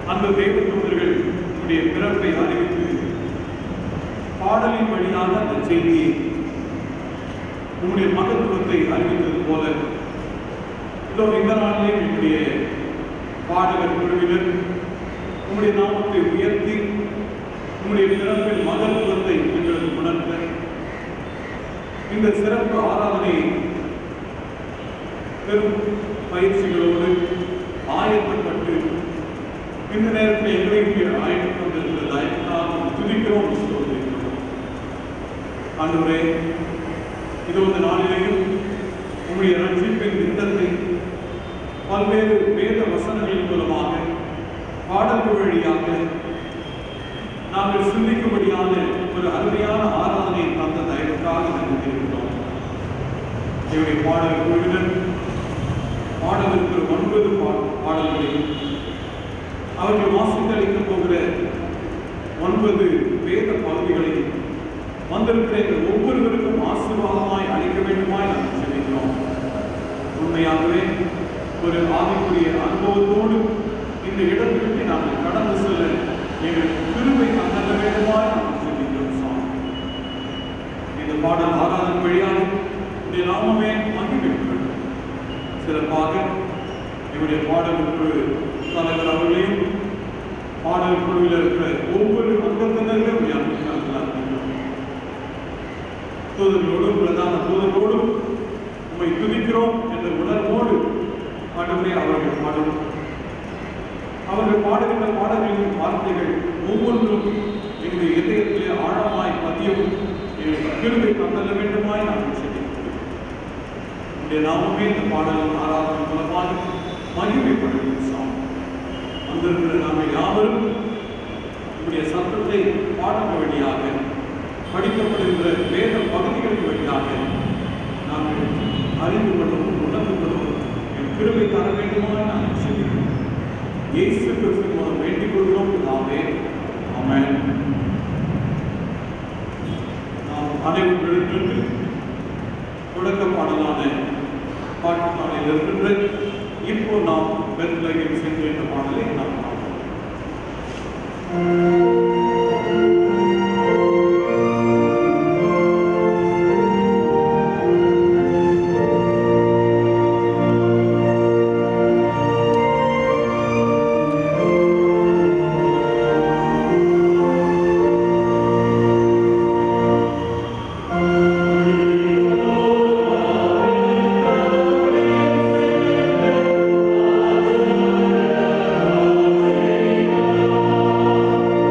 அந்த தேவ தூதர்கள் உடைய பிறப்பை அறிவித்து பாடலின் வழியாக அந்த செய்தியை உங்களுடைய மகத்துவத்தை அறிவித்தது போல இதோ இந்த நாளிலே உங்களுடைய பாடகர் குழுவினர் உங்களுடைய நாமத்தை உயர்த்தி உங்களுடைய பிறப்பின் மகத்துவத்தை எங்களுக்கு உணர்த்த இந்த சிறப்பு ஆராதனை பெரும் பயிற்சிகளோடு ஆயத்தப்பட்டு இந்த நேரத்தில் எங்களையும் ஆயத்தம் வந்திருக்கிற தயவுக்காக துதிக்கிறோம் சொல்லியிருக்கிறோம் ஆண்டவரே இது இந்த நாளிலேயும் உங்களுடைய ரட்சிப்பின் திட்டத்தை பல்வேறு வேத வசனங்களின் மூலமாக பாடல்கள் வழியாக நாங்கள் சிந்திக்கும்படியான ஒரு அருமையான ஆராதனை தந்த தயவுக்காக நன்றி இருக்கிறோம் இவருடைய பாடல் குழுவினர் பாடலுக்கு ஒன்பது பா- பாடல்களையும் அவர்கள் வாசித்தளிக்க போகிற ஒன்பது வேத பகுதிகளையும் வந்திருக்கிற எங்கள் ஒவ்வொருவருக்கும் ஆசீர்வாதமாய் அளிக்க வேண்டுமாய் நாங்கள் செல்கிறோம் உண்மையாகவே ஒரு ஆவிக்குரிய அனுபவத்தோடு இந்த இடத்திற்கு நாங்கள் கடந்து செல்ல எங்களுக்கு கிருபை தந்தல்ல வேண்டுமாய் நாங்கள் செல்கிறோம் சுவாமி இந்த பாடல் ஆராதனை வழியாக உடைய நாமமே மகிழ்வு சிறப்பாக என்னுடைய பாடல் குழு தலைவர் அவர்களையும் பாடல் குழுவில் இருக்கிற ஒவ்வொரு அங்கத்தினர்களும் ஞாபகம் தூதர்களோடும் பிரதான தூதர்களோடும் உம்மை துதிக்கிறோம் என்ற உணர்வோடு ஆண்டவரே அவர்கள் பாடும் அவர்கள் பாடுகின்ற பாடல்களின் வார்த்தைகள் ஒவ்வொன்றும் என்னுடைய இதயத்திலே ஆழமாய் பதியவும் எங்களுக்கு கிருபை தந்தல்ல வேண்டுமாய் நாங்கள் செய்கிறோம் உடைய நாமமே இந்த பாடலின் ஆராதனை மூலமாக மகிமைப்படுகிறது சாமி வந்திருக்கிற நாங்கள் யாவரும் உடைய சத்தத்தை பாடல் வழியாக படிக்கப்படுகின்ற வேத பகுதிகளின் வழியாக நாங்கள் அறிந்து கொள்ளவும் உணர்ந்து கொள்ளவும் என் கிருபை தர வேண்டுமா நாங்கள் செய்கிறோம் இயேசு கிறிஸ்து மூலம் வேண்டிக் கொள்கிறோம் நாமே ஆமென் நாம் அனைவர்களுக்கு தொடக்க பாடலான பாட்டு பாடலில் இருக்கின்ற இப்போ நாம் பெருலகில் சென்று என்ற பாடலை நாம் பார்ப்போம் Amen.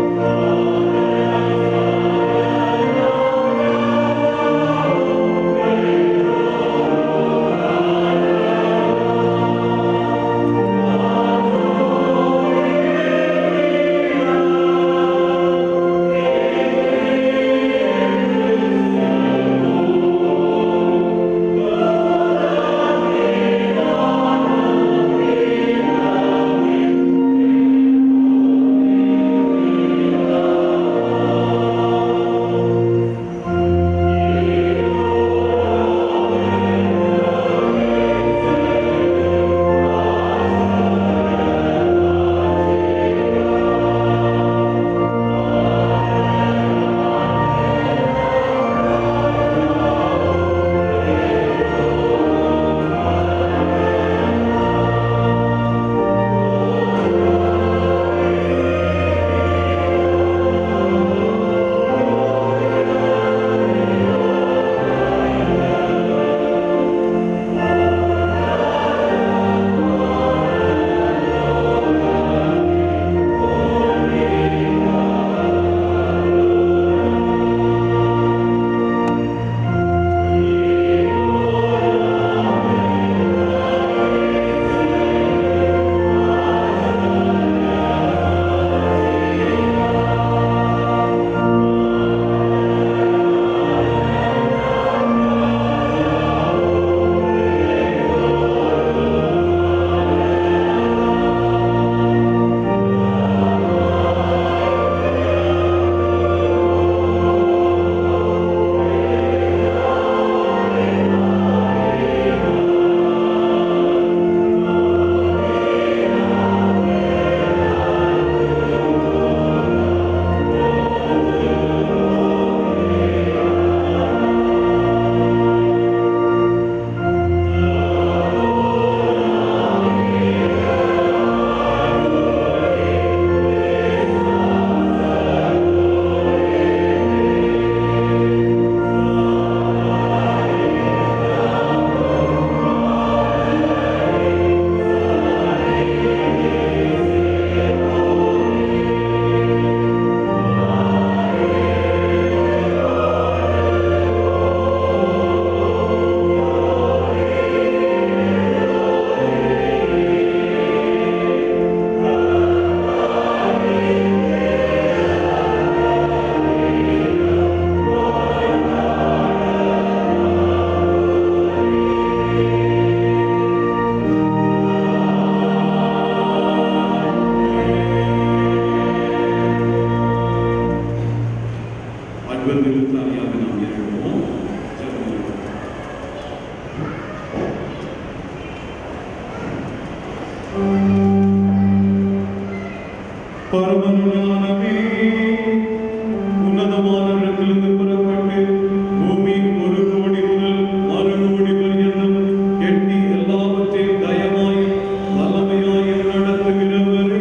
பரமஞானமே உன்னதமானவற்றிலிருந்து புறப்பட்டு பூமி ஒரு கோடி முதல் மறு கோடி பரியந்தம் எண்ணி எல்லாவற்றையும் தயமாயும் வல்லமையாயும் நடத்துகிறவரே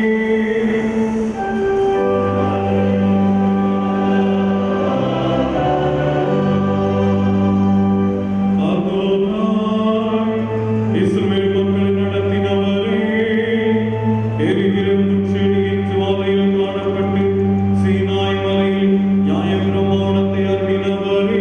அதோனாய் இஸ்ரவேல் மக்களை நடத்தினவரே எரிகிற முட்செடியின் ஜுவாலையில் காணப்பட்டு சீனாய் மலையில் நியாயப்பிரமாணத்தை அருளினவரே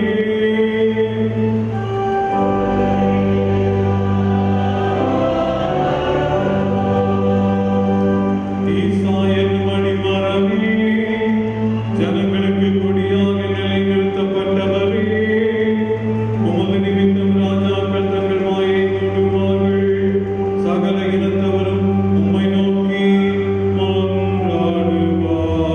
ஈசாயன் மணிமரமே ஜனங்களுக்கு கொடியாக நிலைநிறுத்தப்பட்டவரே உமது நிமித்தம் ராஜாக்கள் தங்கள் வாயை மூடுவார்கள் சகல இனத்தவரும் உம்மை நோக்கி மன்றாடுவார்கள்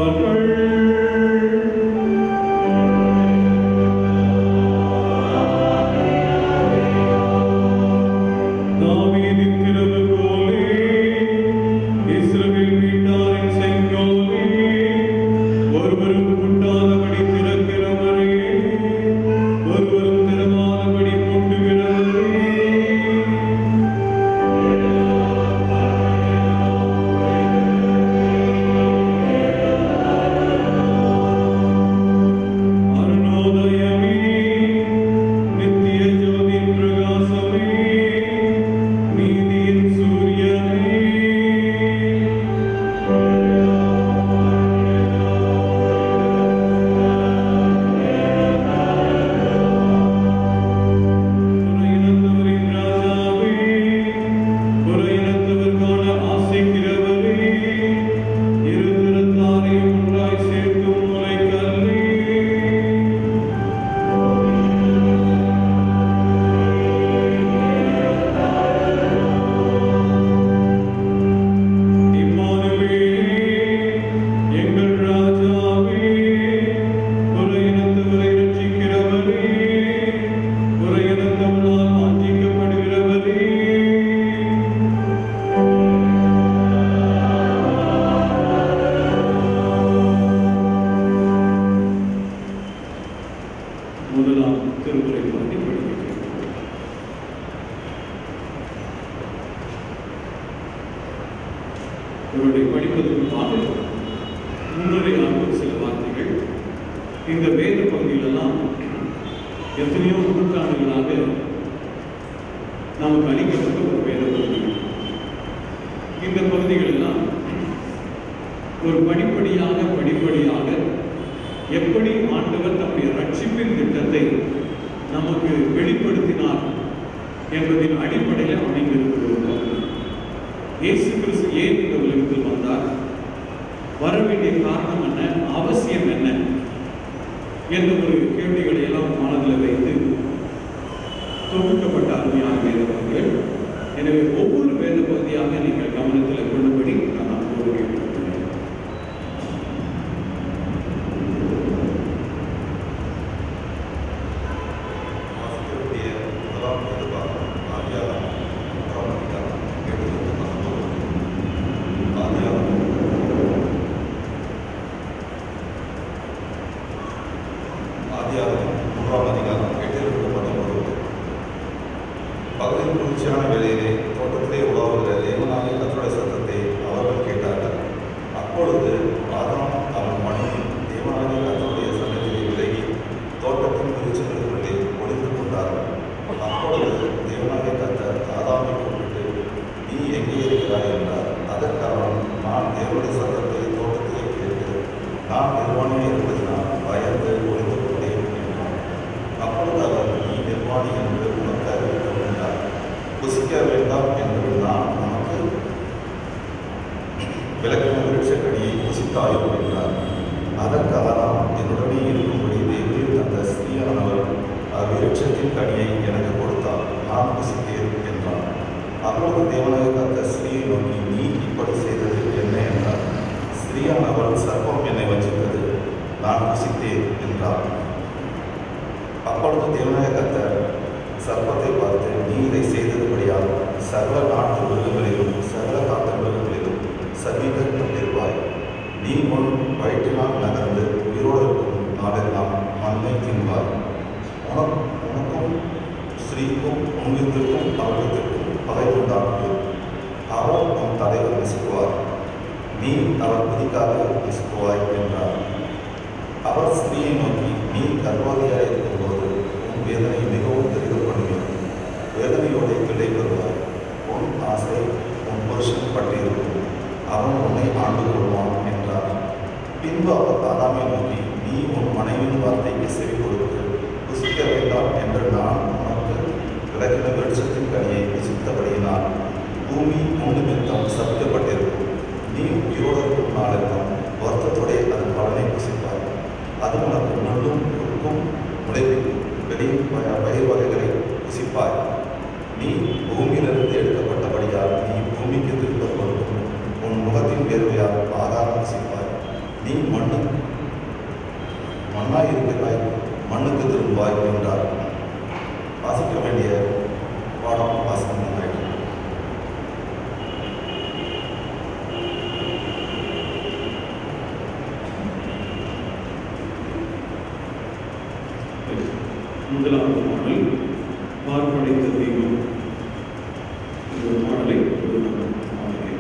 தாவீதின் திறவுகோலே, இஸ்ரவேல் வீட்டாரின் செங்கோலே, ஒருவரும் பூட்டாதபடி திறக்கிறவரே, ஒருவரும் திறமாதபடி பூட்டுகிறவரே. அருணோதயமே நித்திய ஜோதியின் பிரகாசமே நீதியின் சூரியனே புறையினத்தவரின் ராஜாவே புறையினத்தவர்கான ஆசைக்கிறவரே இருதிறத்தாரையும் ஒன்றாய் சேர்க்கும் முளைக்கல்லே இம்மானுவேலே, எங்கள் ராஜாவே, புறையினத்தவரை ரட்சிக்கிறவரே, புறையினத்தவரால் வாஞ்சிக்கப்படுகிறவரே. முதலாம் திருமுறை பற்றி படிக்கிறேன் இவருடைய படிப்பதற்கு முன்பாக முன்னுரையாக சில வார்த்தைகள் இந்த வேத பகுதியிலெல்லாம் எத்தனையோ நூற்றாண்டுகளாக நமக்கு அளிக்கப்பட்ட ஒரு வேத பகுதி இந்த பகுதிகள் எல்லாம் ஒரு படிப்படியாக படிப்படியாக எப்படி ஆண்டவர் தம்முடைய ரட்சிப்பின் திட்டத்தை நமக்கு வெளிப்படுத்தினார் என்பதின் அடிப்படையில் அமைந்திருக்கிற ஒரு பகுதி இயேசு கிறிஸ்து ஏன் இந்த உலகத்தில் வந்தார் வர வேண்டிய காரணம் என்ன அவசியம் என்ன என்ற ஒரு கேள்விகளை எல்லாம் மனதில் வைத்து தொகுக்கப்பட்ட அருமையான வேத பகுதிகள் எனவே ஒவ்வொரு வேத பகுதியாக நீங்கள் கவனத்தில் கொள்ளும்படி நான் அப்போது கேட்டுக்கொள்கிறேன் ஆசிரியருடைய முதலாம் வேதபாகம் ஆதியாகமம் மூன்றாம் அதிகாரம் எட்டிலிருந்து பத்தொன்பது ஆதியாகமம் ஆதியாகமம் மூன்றாம் அதிகாரம் எட்டிலிருந்து பத்தொன்பது பகலின் குளிர்ச்சியான வேளையிலே தோட்டத்திலே உலாவுகிற தேவனாகிய கர்த்தருடைய சத்தத்தை அவர்கள் கேட்டார்கள் அப்பொழுது ஆதாம் அவன் மனைவி தேவனாகிய கர்த்தருடைய சன்னதியை விலகி தோட்டத்தின் விருட்சங்களுக்குள்ளே ஒளிந்து கொண்டார்கள் அப்பொழுது தேவனாகிய கர்த்தர் ஆதாமை கூப்பிட்டு நீ எங்கே இருக்கிறாய் என்றார் அதற்கு அவன் நான் தேவனுடைய சத்தத்தை தோட்டத்திலே கேட்டு நான் நிர்வாணியே இருப்பதினால் பயந்து ஒளிந்து கொண்டேன் என்றான் அப்பொழுது அவர் நீ நிர்வாணி என்று உனக்கு அறிவிக்க என்றார் புசிக்க வேண்டாம் என்று நான் உனக்கு விளக்கின விருட்சக்கடியை புசித்தாயோ என்றார் அதற்கு அவராம் என்னுடனே இருக்கும்படி தேவரீர் தந்த ஸ்ரீயானவர் அவ்விருட்சத்தின் கனியை எனக்கு கொடுத்தார் நான் புசித்தேன் என்றான் அப்பொழுது தேவனாக கத்த ஸ்ரீயை நோக்கி நீ இப்படி செய்தது என்ன என்றார் ஸ்ரீயானவள் சர்ப்பம் என்னை வஞ்சித்தது நான் புசித்தேன் என்றார் அப்பொழுது தேவனாய கர்த்தர் சர்ப்பத்தை பார்த்து நீ இதை செய்ததுபடியால் சர்வ நாட்டு மிருகங்களிலும் சர்வ காத்த மிருகங்களிலும் சர்வீகர் கொண்டிருப்பாய் நீ உன் வயிற்றினால் நகர்ந்து உயிரோடு இருக்கும் நாளெல்லாம் மண்ணை தின்பாய் உனக் உனக்கும் ஸ்ரீக்கும் உன்வித்திற்கும் அவர்வித்திற்கும் பகை உண்டாக்கு அவர் உன் தலைவர் நசுக்குவார் நீ அவர் புதிக்காக நசுக்குவாய் என்றார் அவர் ஸ்திரீயை நோக்கி நீ கர்வாதியாக இருக்கும்போது உன் வேதனை மிகவும் பெரிதப்படுவீர் வேதனையோடு பிள்ளை பெறுவார் உன் ஆசை உன் புருஷன் பட்டிருக்கும் அவன் உன்னை ஆண்டு கொள்வான் என்றார் பின்பு அவர் ஆதாமை நோக்கி நீ உன் மனைவியின் வார்த்தைக்கு செவி கொடுத்து புசிக்க வேண்டாம் என்று நான் உனக்கு விளக்கின வெளிச்சத்தின் கனியை புசித்தபடியினால் பூமி உன் நிமித்தம் சபிக்கப்பட்டிருக்கும் நீ உயிரோடு இருக்கும் நாளெல்லாம் வருத்தத்தோடே அதன் பலனை புசிப்பாய் அது உனக்கு முள்ளும் உருக்கும் முளைப்பிக்கும் வெளியும் பய- பயிர் வகைகளை புசிப்பாய் நீ பூமியிலிருந்து எடுக்கப்பட்டபடியால் நீ பூமிக்கு திருப்பப்படும் உன் முகத்தின் வேர்வையால் ஆகாரம் புசிப்பாய் நீ மண்ணு மண்ணாய் இருக்கிறாய் மண்ணுக்கு திரும்பாய் என்றார் வாசிக்க வேண்டிய பாடம் வாசனம் ஆயிற்று முதலாவது பாடல் பார்ப்படைத்த தெய்வம் இந்த பாடலை இப்பொழுது நாம் பாடுகிறோம்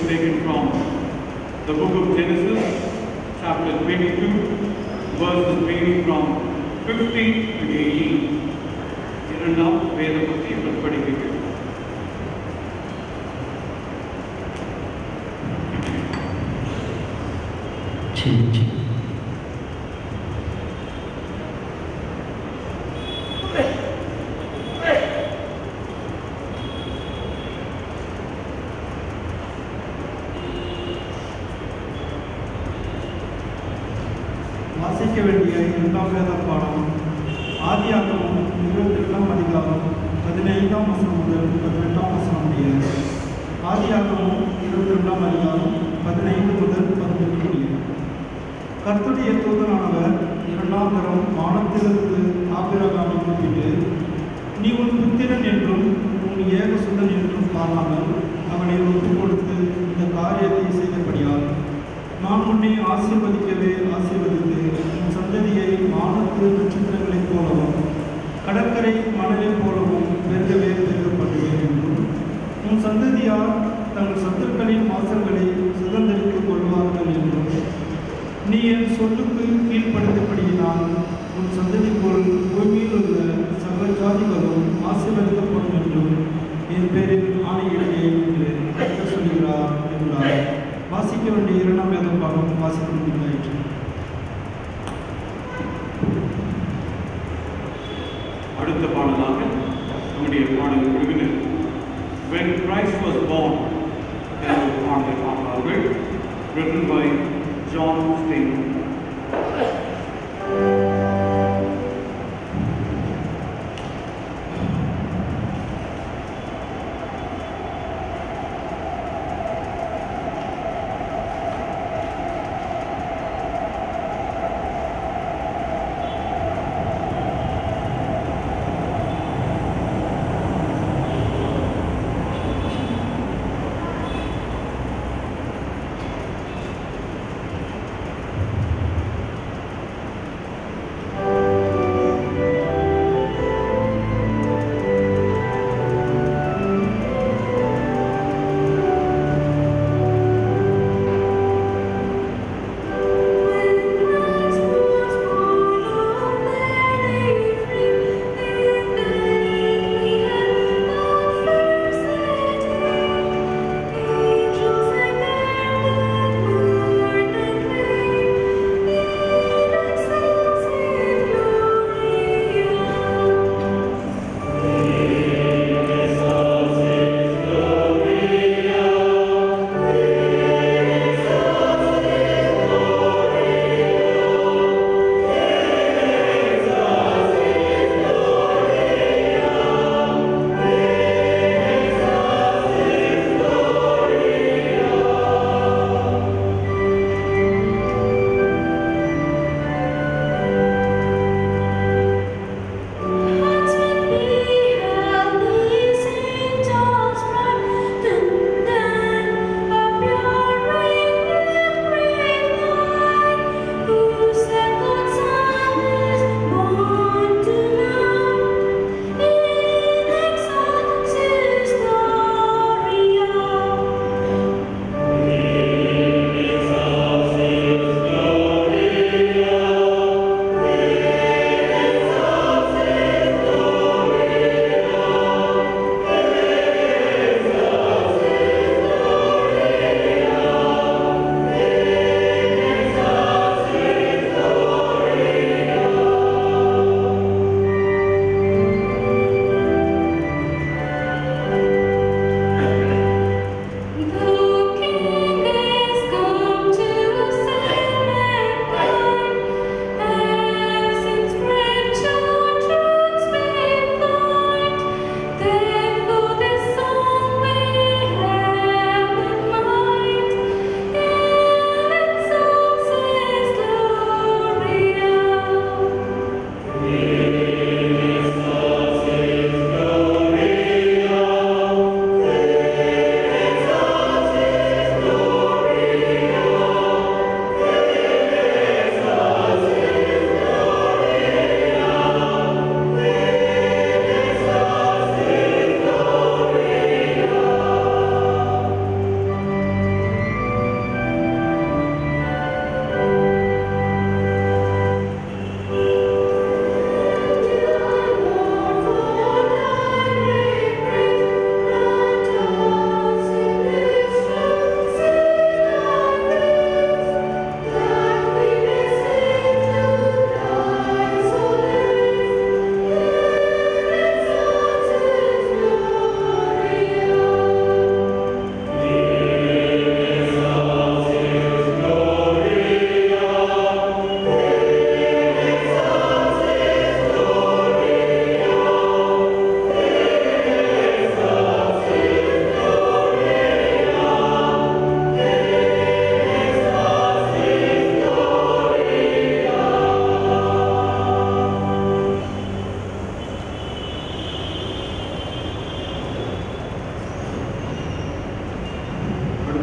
is taken from the book of Genesis, chapter 22, verses reading from 15 to 18. இரண்டாம் வேத பத்தி படிக்கிறேன் வாசிக்க வேண்டிய இரண்டாம் வேத பாடம் ஆதியாகமம் இருபத்தி எட்டாம் அதிகாரம் பதினைந்தாம் வசனம் முதல் பதினெட்டாம் வசனம் முடிய ஆதியாகமம் இருபத்தி ரெண்டாம் அதிகாரம் பதினைந்து முதல் பதினெட்டு முடிய கர்த்தருடைய தூதனானவர் இரண்டாம் தரம் வானத்திலிருந்து ஆபிரகாமை கூப்பிட்டு நீ உன் புத்திரன் என்றும் உன் ஏகசுதன் என்றும் பாராமல் அவனை ஒப்புக் கொடுத்து இந்த காரியத்தை செய்தபடியால் நான் உன்னை ஆசீர்வதிக்கவே ஆசீர்வதித்து உன் சந்ததியை வானத்து நட்சத்திரங்களைப் போலவும் கடற்கரை மணலைப் போலவும் பெருகவே பெருக பண்ணுவேன் என்றும் உன் சந்ததியார் தங்கள் சத்துருக்களின் வாசல்களை சுதந்திரித்துக் கொள்வார்கள் என்றும் நீ என் சொல்லுக்கு கீழ்ப்படுத்தபடியினால் உன் சந்ததிக்குள் பூமியில் உள்ள சகல ஜாதிகளும் ஆசீர்வதிக்கப்படும் என்றும் என் பேரில் ஆணையிடுகிறேன் என்று கர்த்தர் சொல்கிறார் என்றார் வாசிக்க வேண்டிய இரண்டாம் வேத பாடம் வாசிக்க முடிந்தாயிற்று அடுத்த பாடலாக நம்முடைய பாடல் குழுவினர் When Christ was born என்ற பாடலை பாடுவார்கள் written by John Steinman.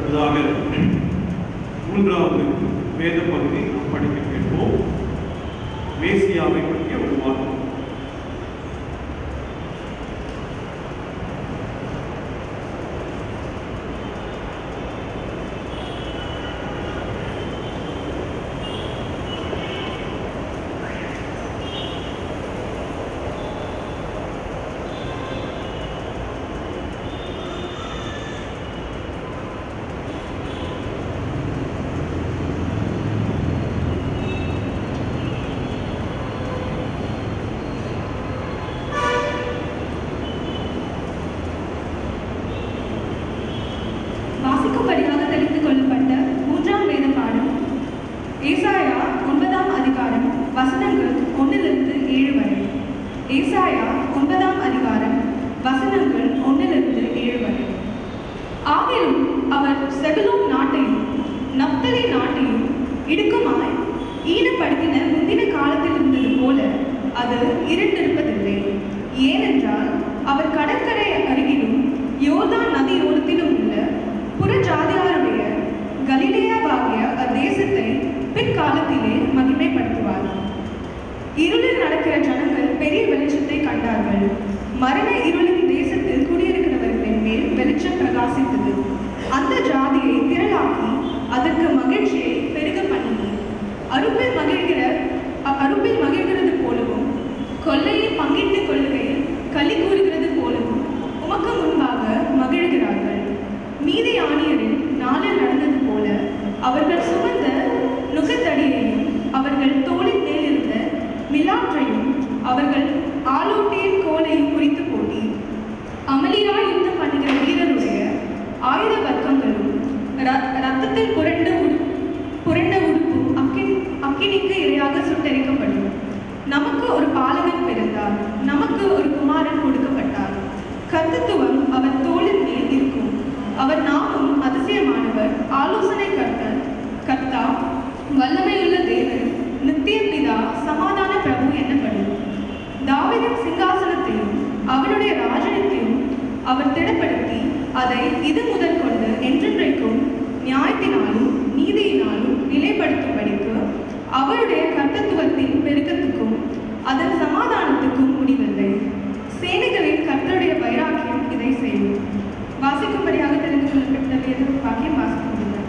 அடுத்ததாக மூன்றாவது வேத பகுதி நாம் படிக்க கேட்போம் மேசியாவை பற்றிய ஒரு வார்த்தை வாசிக்கும்படியாக தெரிந்து கொள்ளப்பட்ட மூன்றாம் வேத பாடம் ஏசாயா ஒன்பதாம் அதிகாரம் வசனங்கள் ஒன்றிலிருந்து ஏழு வரை ஏசாயா ஒன்பதாம் அதிகாரம் வசனங்கள் ஒன்றிலிருந்து ஏழு வரை ஆகிலும் அவர் செகுலோம் நாட்டையும் நப்தலி நாட்டையும் இடுக்குமாய் ஈடுபடுத்தின முந்தின காலத்தில் இருந்தது போல அது இருண்டிருப்பதில்லை ஏனென்றால் அவர் கடற்கரை அருகிலும் யோர்தான் நதியோரத்திலும் உள்ள புறஜாதியாருடைய கலிலேயாவாகிய அத்தேசத்தை பிற்காலத்திலே மகிமைப்படுத்துவார் இருளில் நடக்கிற ஜனங்கள் பெரிய வெளிச்சத்தை கண்டார்கள் மரண இருளின் தேசத்தில் குடியிருக்கிறவர்களின் மேல் வெளிச்சம் பிரகாசித்தது அந்த ஜாதியை திரளாக்கி அதற்கு மகிழ்ச்சியை பெருக பண்ணினார் அருப்பில் மகிழ்கிற அ- அருப்பில் மகிழ்கிறது போலவும் கொள்ளையை பங்கிட்டுக் கொள்ளுகையில் களி கூறுகிறது போலவும் உமக்கு முன்பாக மகிழ்கிறார்கள் மீதி ஆணியரின் நாளில் நடந்தது போல அவர்கள் சுமந்த நுகத்தடியையும் அவர்கள் தோளின் மேல் இருந்த மிலாற்றையும் அவர்கள் ஆலோட்டியின் கோலையும் குறித்து போட்டி அமளியாய் யுத்தம் பண்ணுகிற வீரருடைய ஆயுத வர்க்கங்களும் ர- ரத்தத்தில் புரண்ட உடு புரண்ட உடுப்பும் அக்கின் அக்கினிக்கு இரையாக சுட்டெரிக்கப்படும் நமக்கு ஒரு பாலகன் பிறந்தார் நமக்கு ஒரு குமாரன் கொடுக்கப்பட்டார் கர்த்தத்துவம் அவர் தோளின் மேல் இருக்கும் அவர் நாமும் அதிசயமானவர் ஆலோசனை கர்த்தர் கர்த்தா வல்லமையுள்ள தேவன் நித்திய பிதா சமாதான பிரபு என்னப்படும் தாவீதின் சிங்காசனத்தையும் அவனுடைய ராஜ்யத்தையும் அவர் திடப்படுத்தி அதை இது முதல் கொண்டு என்றென்றைக்கும் நியாயத்தினாலும் நீதியினாலும் நிலைப்படுத்தும்படிக்கு அவருடைய கர்த்தத்துவத்தின் பெருக்கத்துக்கும் அதன் சமாதானத்துக்கும் முடிவில்லை சேனைகளின் கர்த்தருடைய வைராக்கியம் இதை செய்யும் வாசிக்கும்படியாக தெரிந்து கொள்ளப்பட்ட வேத வாக்கியம் வாசிக்க முடியாது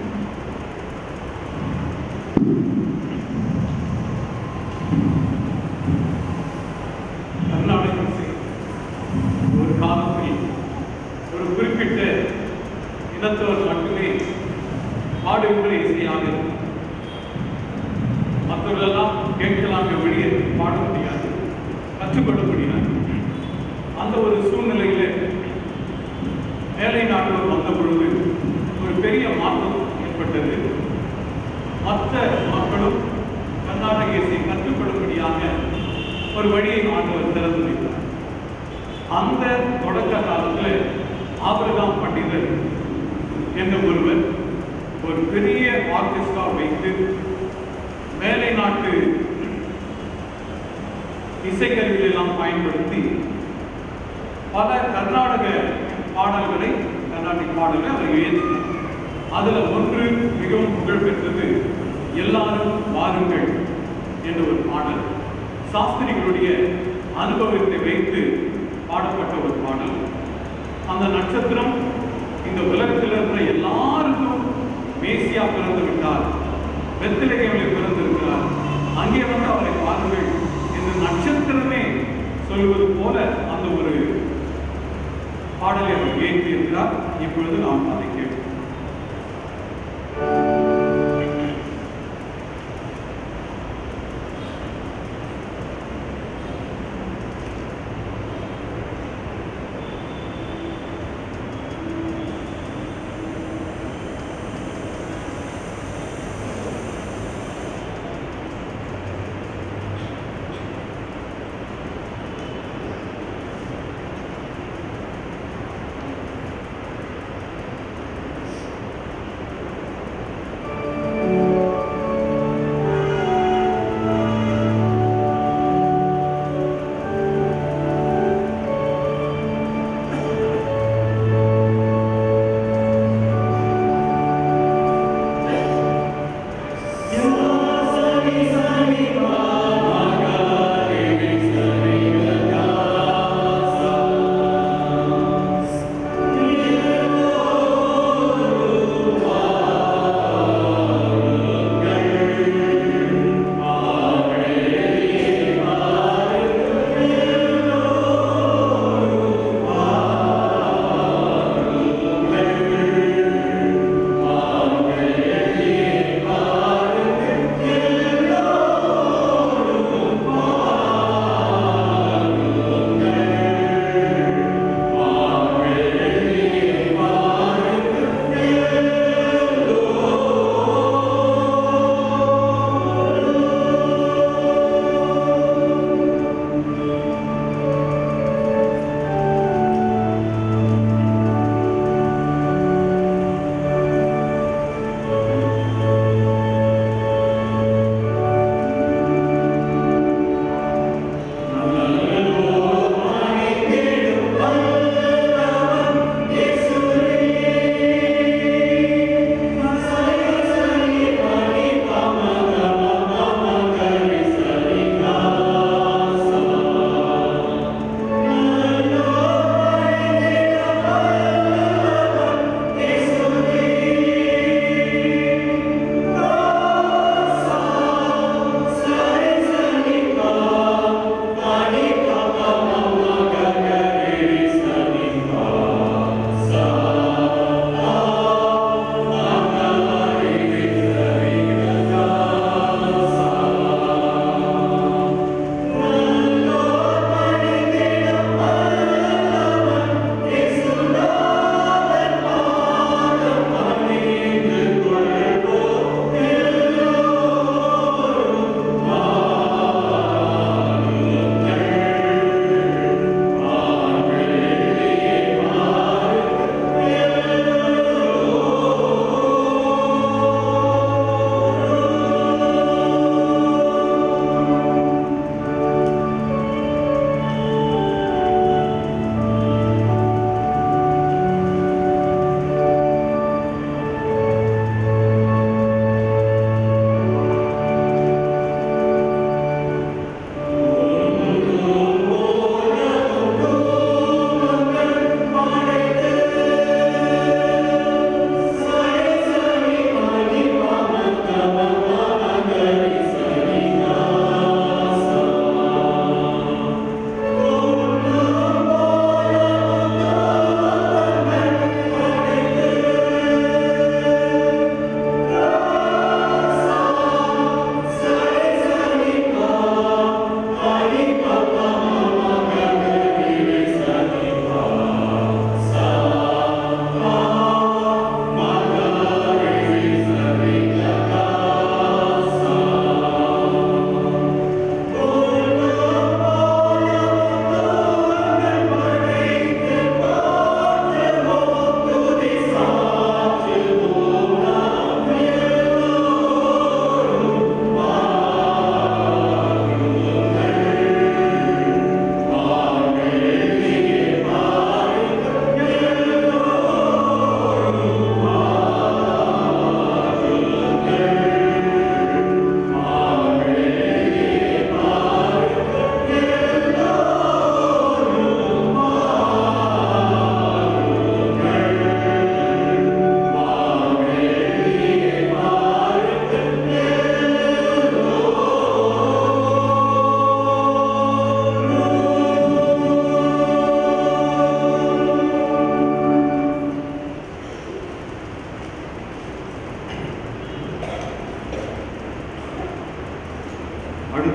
கர்நாடக இசை ஒரு காலத்தில் ஒரு குறிப்பிட்ட இனத்தவர் மட்டுமே பாடுகின்ற இசையாக இருக்கும். மற்றவர்களெல்லாம் கேட்கலாமே வெளியே பாட முடியாது கற்றுக்கொள்ள முடியாது அந்த ஒரு சூழ்நிலையில மேலை நாட்டவர் வந்த பொழுது ஒரு பெரிய மாற்றம் ஏற்பட்டது மற்ற மக்களும் கர்நாடக இசை கற்றுக்கொள்ளும்படியாக ஒரு வழியை ஆண்டவர் திறந்து வைத்தார் அந்த தொடக்க காலத்தில் ஆபிரகாம் பண்டிதர் என்ற ஒருவர் ஒரு பெரிய ஆர்கெஸ்ட்ரா வைத்து மேலை நாட்டு இசைக்கருவிகளை எல்லாம் பயன்படுத்தி பல கர்நாடக பாடல்களை கர்நாடிக் பாடல்களை அவர் எழுதினார் அதுல ஒன்று மிகவும் புகழ்பெற்றது எல்லாரும் வாருங்கள் என்ற ஒரு பாடல் சாஸ்திரிகளுடைய அனுபவத்தை வைத்து பாடப்பட்ட ஒரு பாடல் அந்த நட்சத்திரம் இந்த உலகத்தில் இருக்கிற எல்லாருக்கும் மேசியா பிறந்து விட்டார் பெத்திலகேமில் பிறந்திருக்கிறார் அங்கே வந்து அவரை பாருங்கள் என்று நட்சத்திரமே சொல்வது போல அந்த ஒரு பாடலை அவர் ஏற்றியிருக்கிறார் இப்பொழுது நாம் அதை கேட்போம் ஆ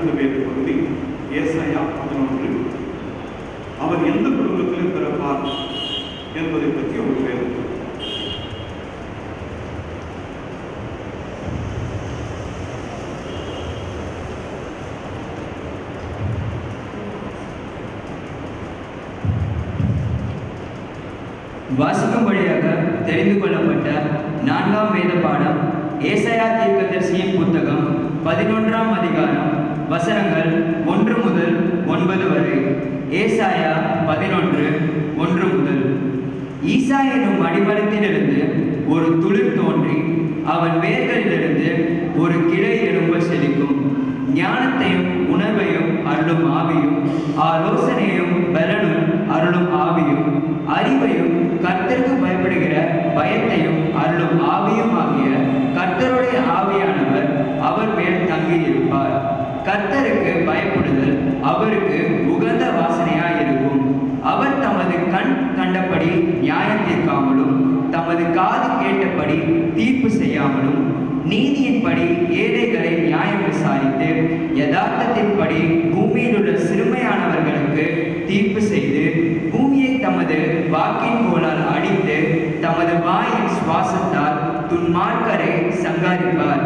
அடுத்த வேத பகுதி ஏசாயா பதினொன்று அவர் எந்த குடும்பத்தில் பிறப்பார் என்பதை பற்றி ஒரு வேதம் வாசிக்கும்படியாக தெரிந்து கொள்ளப்பட்ட நான்காம் வேத பாடம் ஏசாயா தீர்க்கதரிசியின் புத்தகம் பதினொன்றாம் அதிகாரம் வசனங்கள் ஒன்று முதல் ஒன்பது வரை ஏசாயா பதினொன்று ஒன்று முதல் ஈசா எனும் அடிமரத்திலிருந்து ஒரு துளிர் தோன்றி அவன் வேர்களிலிருந்து ஒரு கிளை எழும்ப செழிக்கும் ஞானத்தையும் உணர்வையும் அருளும் ஆவியும் ஆலோசனையும் பலனும் அருளும் ஆவியும் அறிவையும் கர்த்தருக்கு பயப்படுகிற பயத்தையும் அருளும் ஆவியும் ஆகிய கர்த்தருடைய ஆவியானவர் அவர் மேல் தங்கியிருப்பார் கர்த்தருக்கு பயப்படுதல் அவருக்கு உகந்த வாசனையாய் இருக்கும் அவர் தமது கண் கண்டபடி நியாயம் தீர்க்காமலும் தமது காது கேட்டபடி தீர்ப்பு செய்யாமலும் நீதியின்படி ஏழைகளை நியாயம் விசாரித்து யதார்த்தத்தின்படி பூமியில் உள்ள சிறுமையானவர்களுக்கு தீர்ப்பு செய்து பூமியை தமது வாக்கின் கோலால் அடித்து தமது வாயின் சுவாசத்தால் துன்மார்க்கரை சங்காரிப்பார்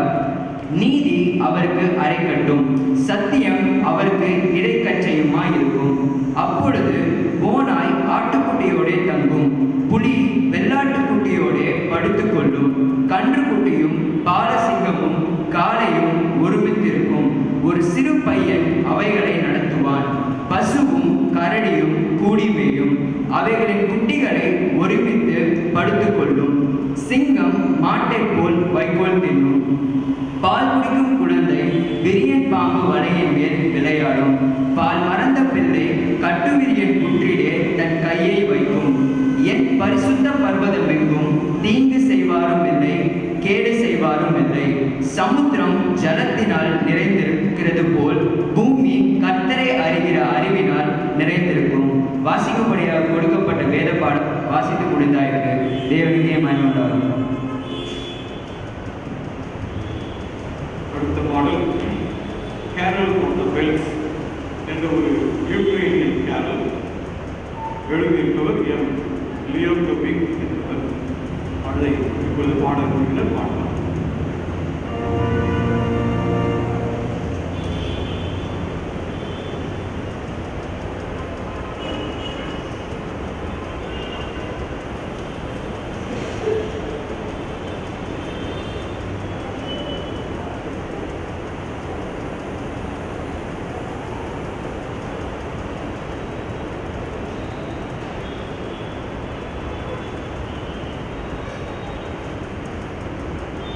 நீதி அவருக்கு அரைக்கட்டும் சத்தியம் அவருக்கு இடைக்கச்சையுமாய் இருக்கும் அப்பொழுது ஓனாய் ஆட்டுக்குட்டியோடே தங்கும் புலி வெள்ளாட்டுக்குட்டியோடே படுத்துக்கொள்ளும் கன்றுக்குட்டியும் பாலசிங்கமும் காளையும் ஒருமித்திருக்கும் ஒரு சிறு பையன் அவைகளை நடத்துவான் பசுவும் கரடியும் கூடி மேயும் அவைகளின் குட்டிகளை ஒருமித்து படுத்துக்கொள்ளும் சிங்கம் மாட்டைப் போல் வைக்கோல் தின்னும் பால் குடிக்கும் குழந்தை விரியன் பாம்பு வலையின் மேல் விளையாடும் பால் மறந்த பிள்ளை கட்டுவிரியன் குன்றிலே தன் கையை வைக்கும் என் பரிசுத்த பர்வதமெங்கும் தீங்கு செய்வாரும் இல்லை கேடு செய்வாரும் இல்லை சமுத்திரம் ஜலத்தினால் நிறைந்திருக்கிறது போல் பூமி கர்த்தரை அறிகிற அறிவினால் நிறைந்திருக்கும் வாசிக்கும்படியாக கொடுக்கப்பட்ட வேத பாடம் வாசித்து முடிந்தாயிருக்கு தேவனுக்கே மயமுண்டாகும் அடுத்த பாடல் கேரல் ஆஃப் த பெல்ஸ் என்ற ஒரு யூக்ரைனியன் கேரல் எழுதியிருப்பவர் எம் லியோ கபிக் என்பவர் அதை இப்பொழுது பாடல்கள் பாடலாம் Thank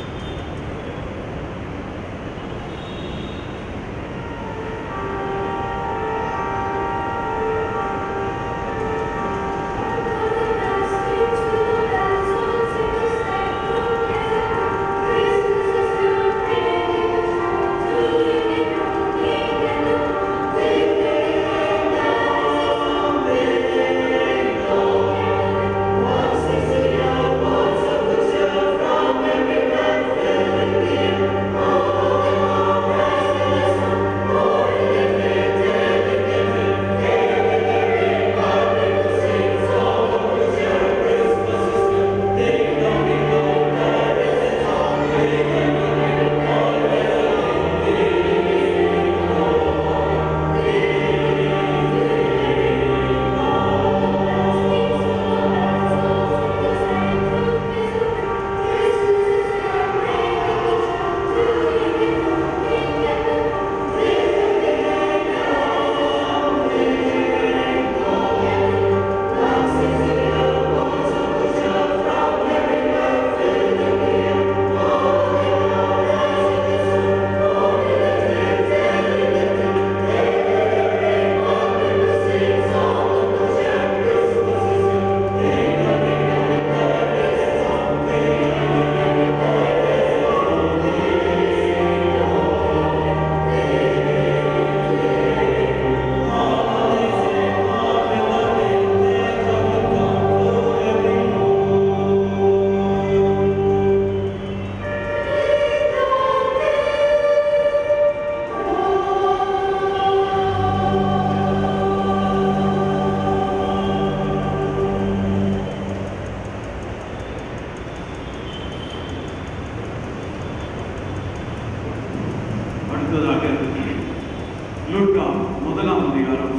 அடுத்ததாக லூக்கா முதலாம் அதிகாரம்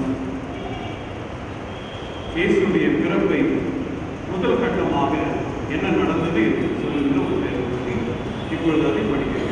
இயேசுடைய பிறப்பை முதல் கட்டமாக என்ன நடந்தது என்று சொல்லுகிற ஒரு வேதத்தை இப்பொழுது அதை படிக்கிறேன்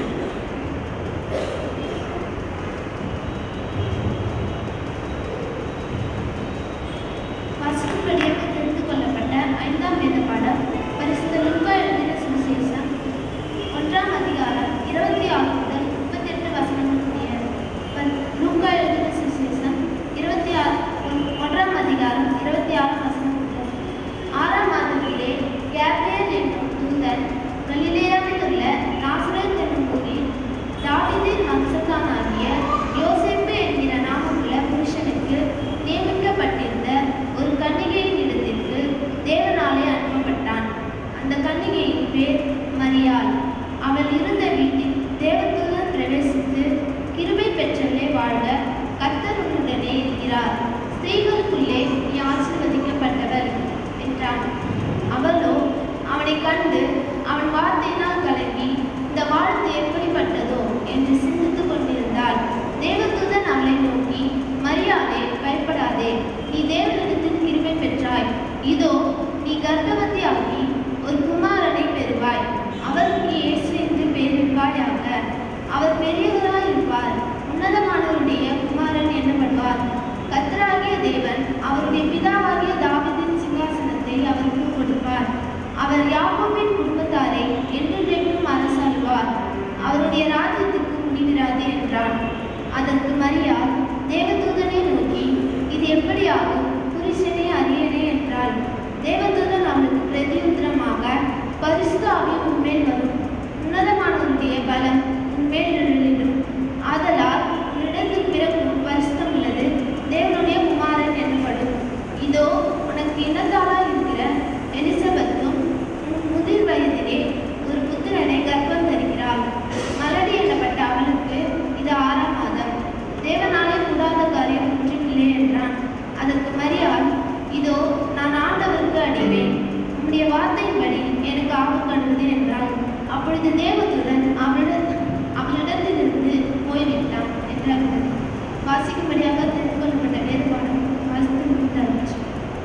வாசிக்கும்படியாக தெரிந்து கொள்ளப்பட்ட ஐந்தாம் வேத பாடம் பரிசுத்த லூக்கா எழுதின சுவிசேஷம் ஒன்றாம் அதிகாரம் இருபத்தி ஆறு முதல் முப்பத்தெட்டு வசனங்கள் முடிய ப- லூக்கா எழுதின சுவிசேஷம் இருபத்தி ஆறு ஒன்- ஒன்றாம் அதிகாரம் இருபத்தி ஆறு வசனம் முதல் ஆறாம் மாதத்திலே கேப்ரியல் என்னும் தூதன் கலிலேயாவில் உள்ள நாசரேத் என்னும் ஊரில் தாவீதின் வம்சத்தானாகிய யோசேப்பு என்கிற நாமமுள்ள புருஷனுக்கு நியமிக்கப்பட்டிருந்த ஒரு கன்னிகையின் இடத்திற்கு தேவனாலே அனுப்பப்பட்டான் அந்த கன்னிகையின் பேர் மரியாள் அவள் இருந்த வீட்டில் தேவதூதன் பிரவேசித்து கிருபை பெற்றவளே வாழ்க கர்த்தர் உன்னுடனே இருக்கிறார் ஸ்திரீகளுக்குள்ளே நீ ஆசீர்வதிக்கப்பட்டவள் என்றான் அவளோ அவனை கண்டு அவன் வார்த்தையினால் கலங்கி இந்த வாழ்த்து எப்படிப்பட்டதோ என்று சிந்தித்துக் கொண்டிருந்தாள் தேவதூதன் அவளை நோக்கி மரியாதே பயப்படாதே நீ தேவனிடத்தில் கிருபை பெற்றாய் இதோ நீ கர்ப்பவதியாகி ஒரு குமாரனை பெறுவாய் அவருக்கு இயேசு என்று பெயரிடுவாயாக அவர் பெரியவராய் இருப்பார் உன்னதமானவருடைய குமாரன் என்னப்படுவார் கர்த்தராகிய தேவன் அவருடைய பிதாவாகிய தாவீதின் சிங்காசனத்தை அவருக்கு கொடுப்பார் அவர் யாக்கோபின் குடும்பத்தாரை என்றென்றைக்கும் அரசாழ்வார் அவருடைய ராஜ்யத்துக்கு முடிவிராது என்றான் அதற்கு மரியாள் தேவதூதனை நோக்கி இது எப்படியாகும் புருஷனே அறியனே என்றாள் தேவதூதன் அவளுக்கு பிரதியுத்தரமாக பரிசுத்த ஆவி உன்மேல் வரும் உன்னதமானவருடைய பலம் உன்மேல் நிழலிடும் ஆதலால் உன்னிடத்தில் பிறக்கும் பரிசுத்தம் உள்ளது தேவனுடைய குமாரன் எனப்படும் இதோ உனக்கு இனத்தாளாய் இருக்கிற எலிசபெத்தும் உன் முதிர் வயதிலே ஒரு புத்திரனை கர்ப்பம் தருகிறாள் மலடி எனப்பட்ட அவளுக்கு இது ஆறாம் மாதம் தேவனாலே கூடாத காரியம் ஒன்றுமில்லை என்றான் அதற்கு மரியாள் இதோ நான் ஆண்டவருக்கு அடிவேன் உம்முடைய வார்த்தையின்படி எனக்கு ஆபத்து கண்டது என்றாள் அப்பொழுது தேவத்துடன் அவளிடம் அவளிடத்திலிருந்து போய்விட்டான் என்றார் வாசிக்கும்படியாக தெரிந்து கொள்ளப்பட்ட வேறுபாடு வாசித்து முடித்தாச்சு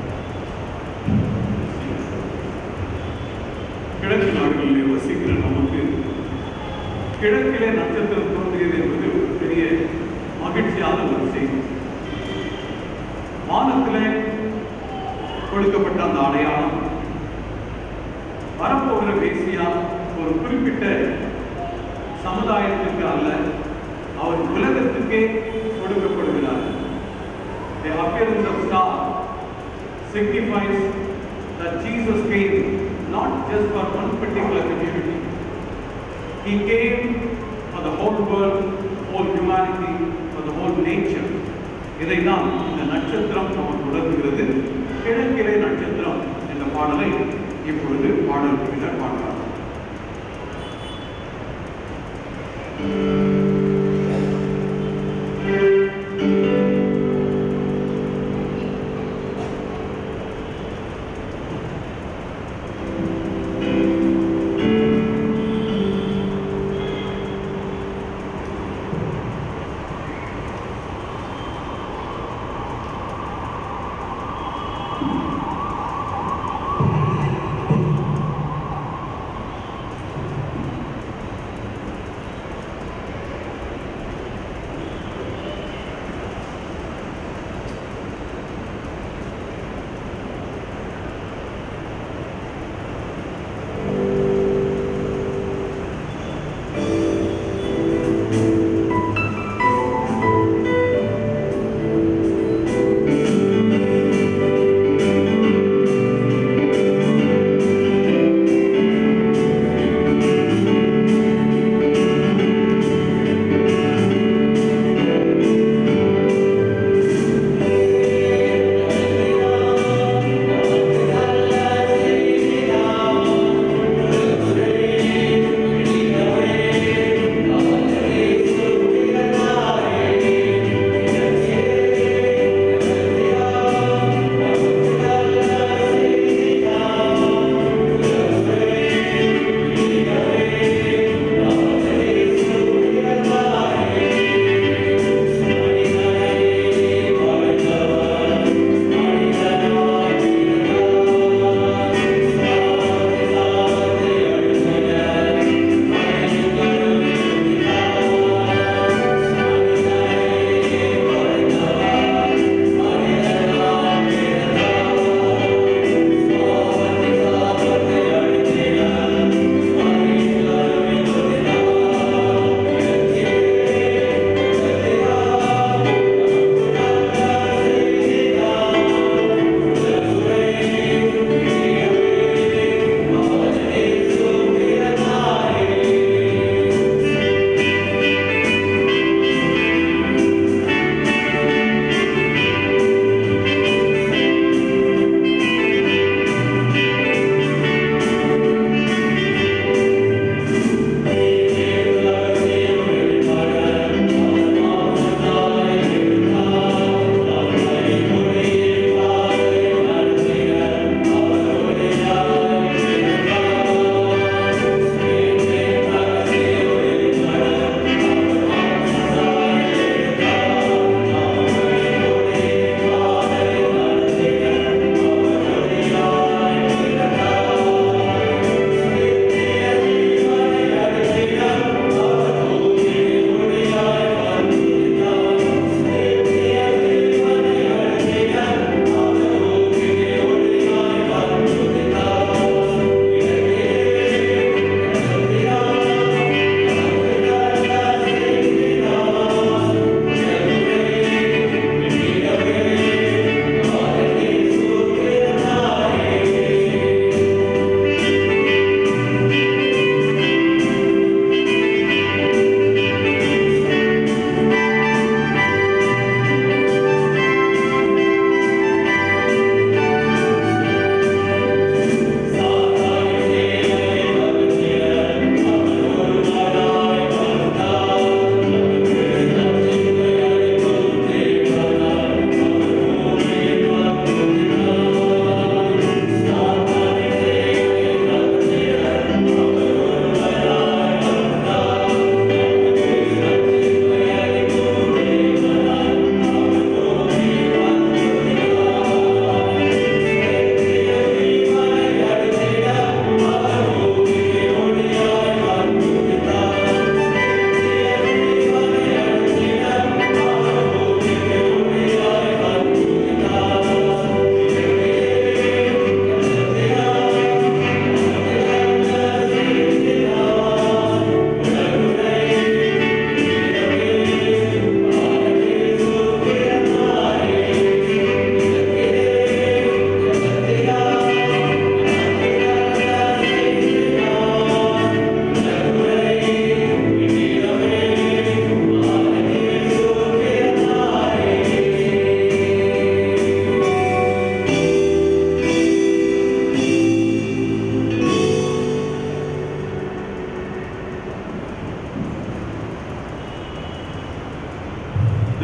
கிழக்கு நாடுகளிலே வசிக்கிற நமக்கு கிழக்கிலே நட்சத்திரம் தோன்றியது என்பது ஒரு பெரிய மகிழ்ச்சியான ஒரு செய்தி வானத்திலே கொடுக்கப்பட்ட அந்த அடையாளம் வரப்போகிற மேசியா ஒரு குறிப்பிட்ட சமுதாயத்திற்கு அல்ல அவர் உலகத்துக்கே கொடுக்கப்படுகிறார் The appearance of star signifies that Jesus came not just for one particular community. He came for the whole world, whole humanity, for the whole nature. இதை தான் இந்த நட்சத்திரம் நமக்கு உணர்த்துகிறது கிழக்கிலே நட்சத்திரம் என்ற பாடலை இப்பொழுது பாடல் பின்னர் பாடலாம்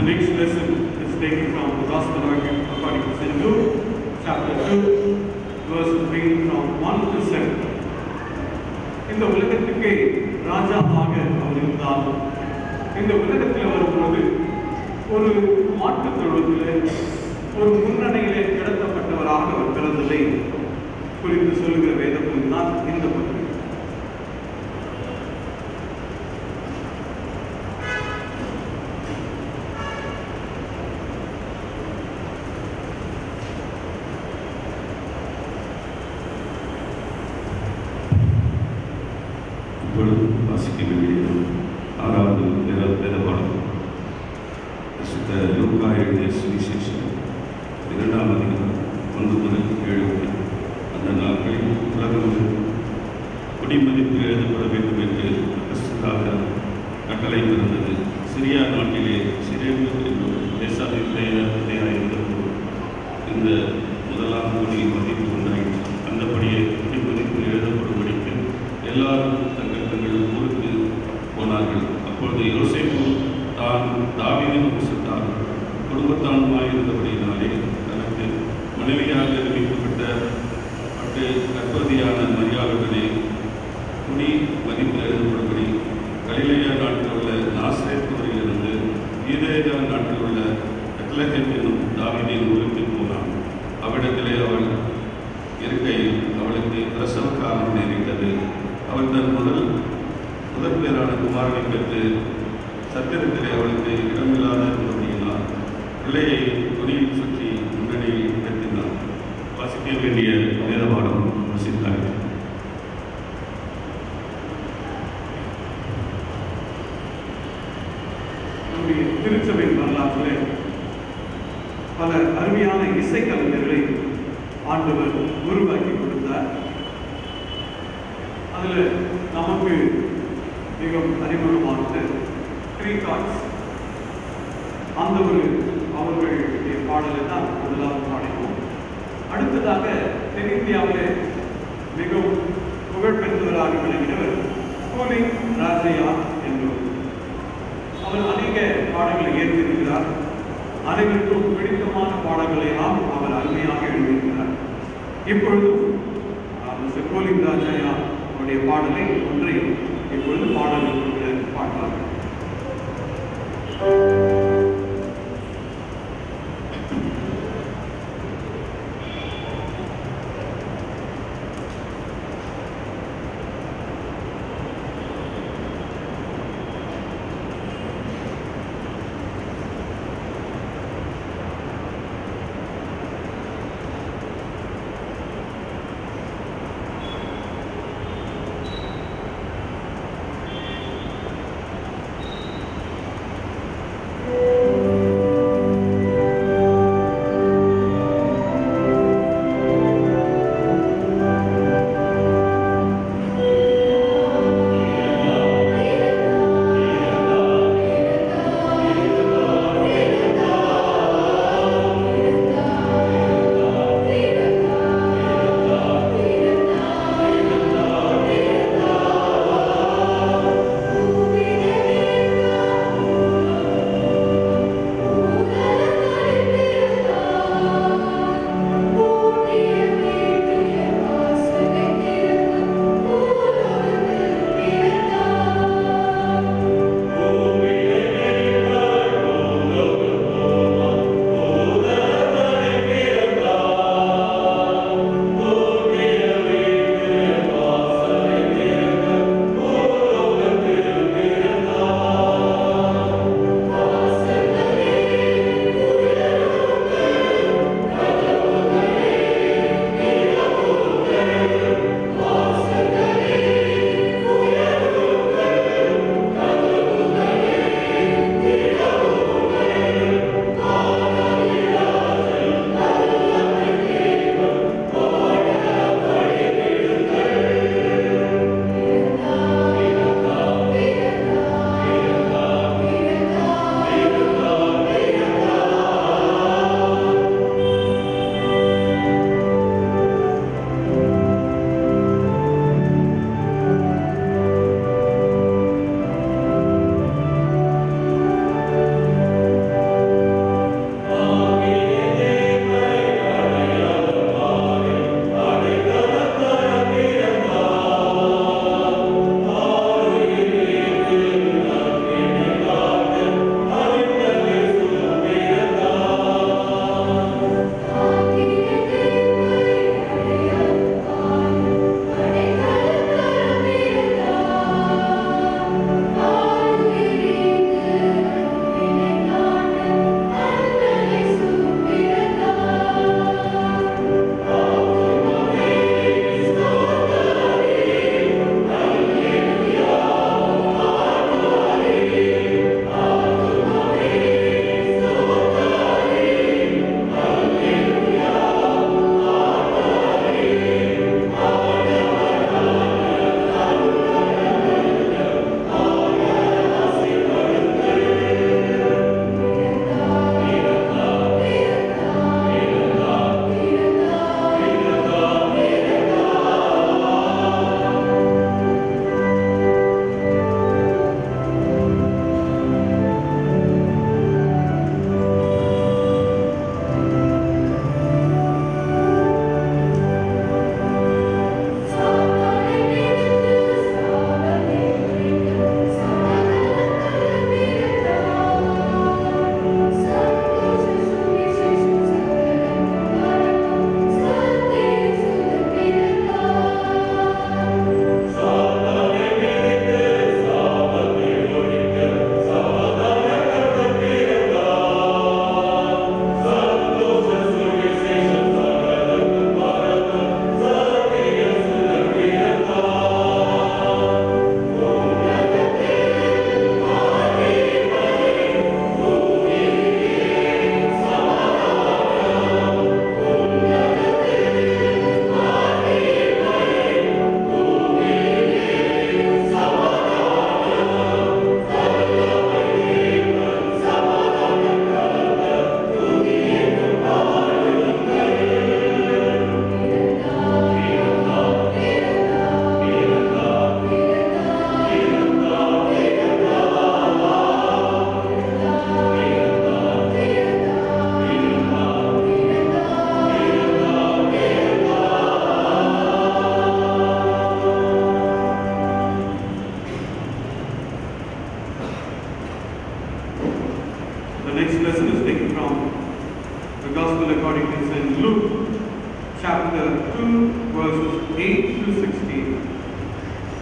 next lesson is taken from the Gospel according according to St. Luke, chapter 2, verses reading from 1 to 7. இந்த உலகத்துக்கே ராஜாவாக அவர் இருந்தார் இந்த உலகத்தில் வரும்போது ஒரு மாட்டுத் தொழுவத்தில் ஒரு முன்னணியிலே கிடத்தப்பட்டவராக அவர் பிறந்ததை குறித்து சொல்லுகிற வேதத்தில் தான் இந்த பகுதி இப்பொழுது வாசிக்க வேண்டியது ஆறாவது வேத வேதபாடம் பிரசித்த லூக்கா எழுதிய சுவிசேஷம் இரண்டாம் அதிகாரம் ஒன்று முதல் ஏழு வரை அந்த நாட்களில் உலகம் குடிமதிப்பு எழுதப்பட வேண்டும் என்று கிறிஸ்துக்காக கட்டளை பிறந்தது சிரியா நாட்டிலே சிரேபு என்னும் தேசாதிபதியாயிருந்தபோது இந்த முதலாம் குடி மதிப்பு உண்டாயிற்று அந்தபடியே குடிமதிப்பு எழுதப்படும்படிக்கு எல்லாரும் தங்கள் தங்கள் ஊருக்கு போனார்கள் அப்பொழுது யோசேப்பு தான் தாவீதின் வம்சத்தார் குடும்பத்தானுமாயிருந்தபடியினாலே தனக்கு மனைவியாக அறிவிக்கப்பட்ட பட்டு கற்பதியான மரியாளுடனே குடி மதிப்பு எழுதப்படும்படி கலிலேயா நாட்டில் உள்ள நாசரேத் பகுதியிலிருந்து ஈதேயா நாட்டில் உள்ள பெத்லஹேம் என்னும் தாவீதின் ஊருக்கு போனான் அவ்விடத்திலே அவள் இருக்கையில் அவளுக்கு பிரசவ காலம் நேரிட்டது அவள் தன் முதல் முதல் பேரான குமாரனை பெற்று சத்திரத்திலே அவளுக்கு இடமில்லாத இருந்தபடியினால் பிள்ளையை துணியில் சுற்றி முன்னணியில் நிறுத்தினார் வாசிக்க வேண்டிய வேதபாடம் வசித்தார்கள் நம்முடைய திருச்சபை வரலாற்றிலே பல அருமையான இசைக்கலைஞர்களை ஆண்டவர் உருவாக்கி கொடுத்தார் அதில் நமக்கு மிகவும் அறிமுகமானது த்ரீ கார்ட்ஸ் அந்த ஒரு அவர்களுடைய பாடலை தான் முதலாவது பாடினோம் அடுத்ததாக தென்னிந்தியாவிலே மிகவும் புகழ்பெற்றவராக விளங்கினவர் கோலி ராஜையா என்பவர் அவர் அநேக பாடங்களை ஏற்றிருக்கிறார் அனைவருக்கும் பிடித்தமான பாடல்களை எல்லாம் அவர் அருமையாக எழுதியிருக்கிறார் இப்பொழுதும் மிஸ்டர் கோலிங் ராஜாயா அவருடைய பாடலை ஒன்றை இப்பொழுது பாடல்கள் பாடலாம் ஓ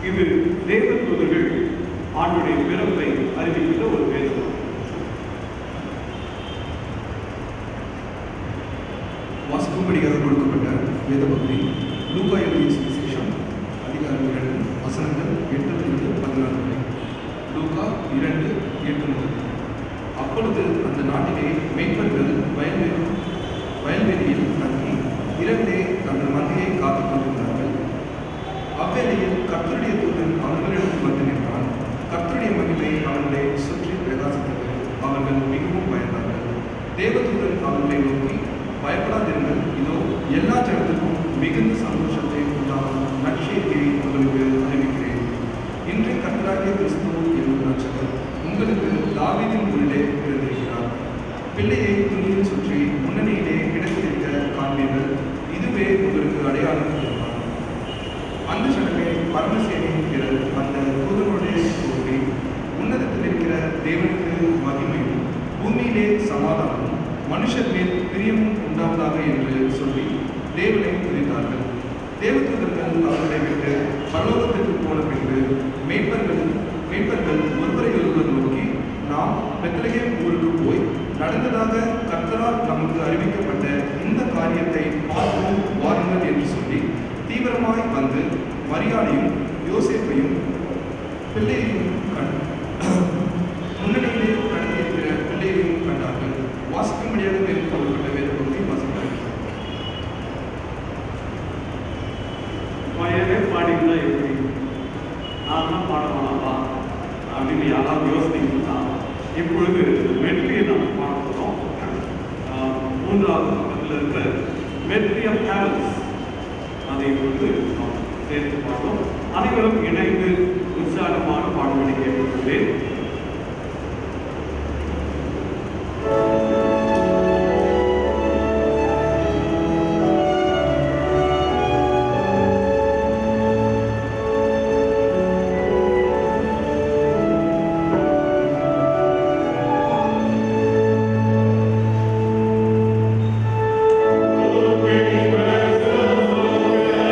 இது தேவ தூதர்கள் ஆண்டுடைய பிறப்பை அறிவிக்கின்ற ஒரு வேதம் வாசிக்கும்படியாக கொடுக்கப்பட்ட வேத பகுதி லூகா எழுதிய சுவிசேஷம் அதிகாரம் இரண்டு வசனங்கள் எட்டிலிருந்து பதினாறு வரை லூகா இரண்டு எட்டு முதல் அப்பொழுது அந்த நாட்டிலே மேய்ப்பர்கள் வயல்வெளி வயல்வெளியில் தங்கி இரவிலே தங்கள் மந்தையை காத்துக் கொண்டிருந்தார்கள் அவ்வேளையில் கர்த்தருடைய தூதன் அவர்களிடத்தில் வந்து நின்றான் கர்த்தருடைய மகிமை அவர்களை சுற்றி பிரகாசித்தது அவர்கள் மிகவும் பயந்தார்கள் தேவதூதன் அவர்களை நோக்கி பயப்படாதிருங்கள் இதோ எல்லா ஜனத்துக்கும் மிகுந்த சந்தோஷத்தை உண்டாகும் நற்செய்தியை உங்களுக்கு அறிவிக்கிறேன் இன்று கர்த்தராகிய கிறிஸ்து என்னும் ரட்சகர் உங்களுக்கு தாவீதின் ஊரிலே பிறந்திருக்கிறார் பிள்ளையை துணியில் சுற்றி முன்னணியிலே கிடத்திருக்க காண்பீர்கள் இதுவே உங்களுக்கு அடையாளம் இருந்தார் அந்த சடங்கை பரமசேனியின் பிறர் அந்த தூதனுடைய கூறி உன்னதத்தில் இருக்கிற தேவனுக்கு மகிமையும் பூமியிலே சமாதானமும் மனுஷர் மேல் பிரியமும் உண்டாவதாக என்று சொல்லி தேவனை துதித்தார்கள் தேவதூதர்கள் அவர்களை விட்டு பரலோகத்திற்கு போன பின்பு மேய்ப்பர்கள் மேய்ப்பர்கள் ஒருவரை ஒருவர் நோக்கி நாம் பெத்லகேம் ஊருக்கு போய் நடந்ததாக கர்த்தரால் நமக்கு அறிவிக்கப்பட்ட இந்த காரியத்தை பார்ப்போம் வாருங்கள் என்று சொல்லி தீவிரமாய் வந்து மரியாதையும் யோசேப்பையும் பிள்ளையையும் கண் முன்னணியிலே கடந்திருக்கிற பிள்ளையையும் கண்டார்கள் வாசிக்கும்படியாக மேலும் கொள்ளப்பட்ட வேத பகுதியை வாசித்தார்கள் பழையவே பாடியிருந்தா எப்படி நான் தான் பாட வேணாமா அப்படின்னு யாராவது யோசித்தீங்கன்னா இப்பொழுது வெற்றியை நாம் பாட போகிறோம் ஆஹ், மூன்றாவது பக்கத்தில் இருக்கிற வெற்றி ஆஃப் ஹேவல்ஸ் அதை வந்து நாம் சேர்த்து பாடுவோம் அனைவரும் இணைந்து உற்சாகமான பாடல்களை கேட்டுக்கொண்டேன்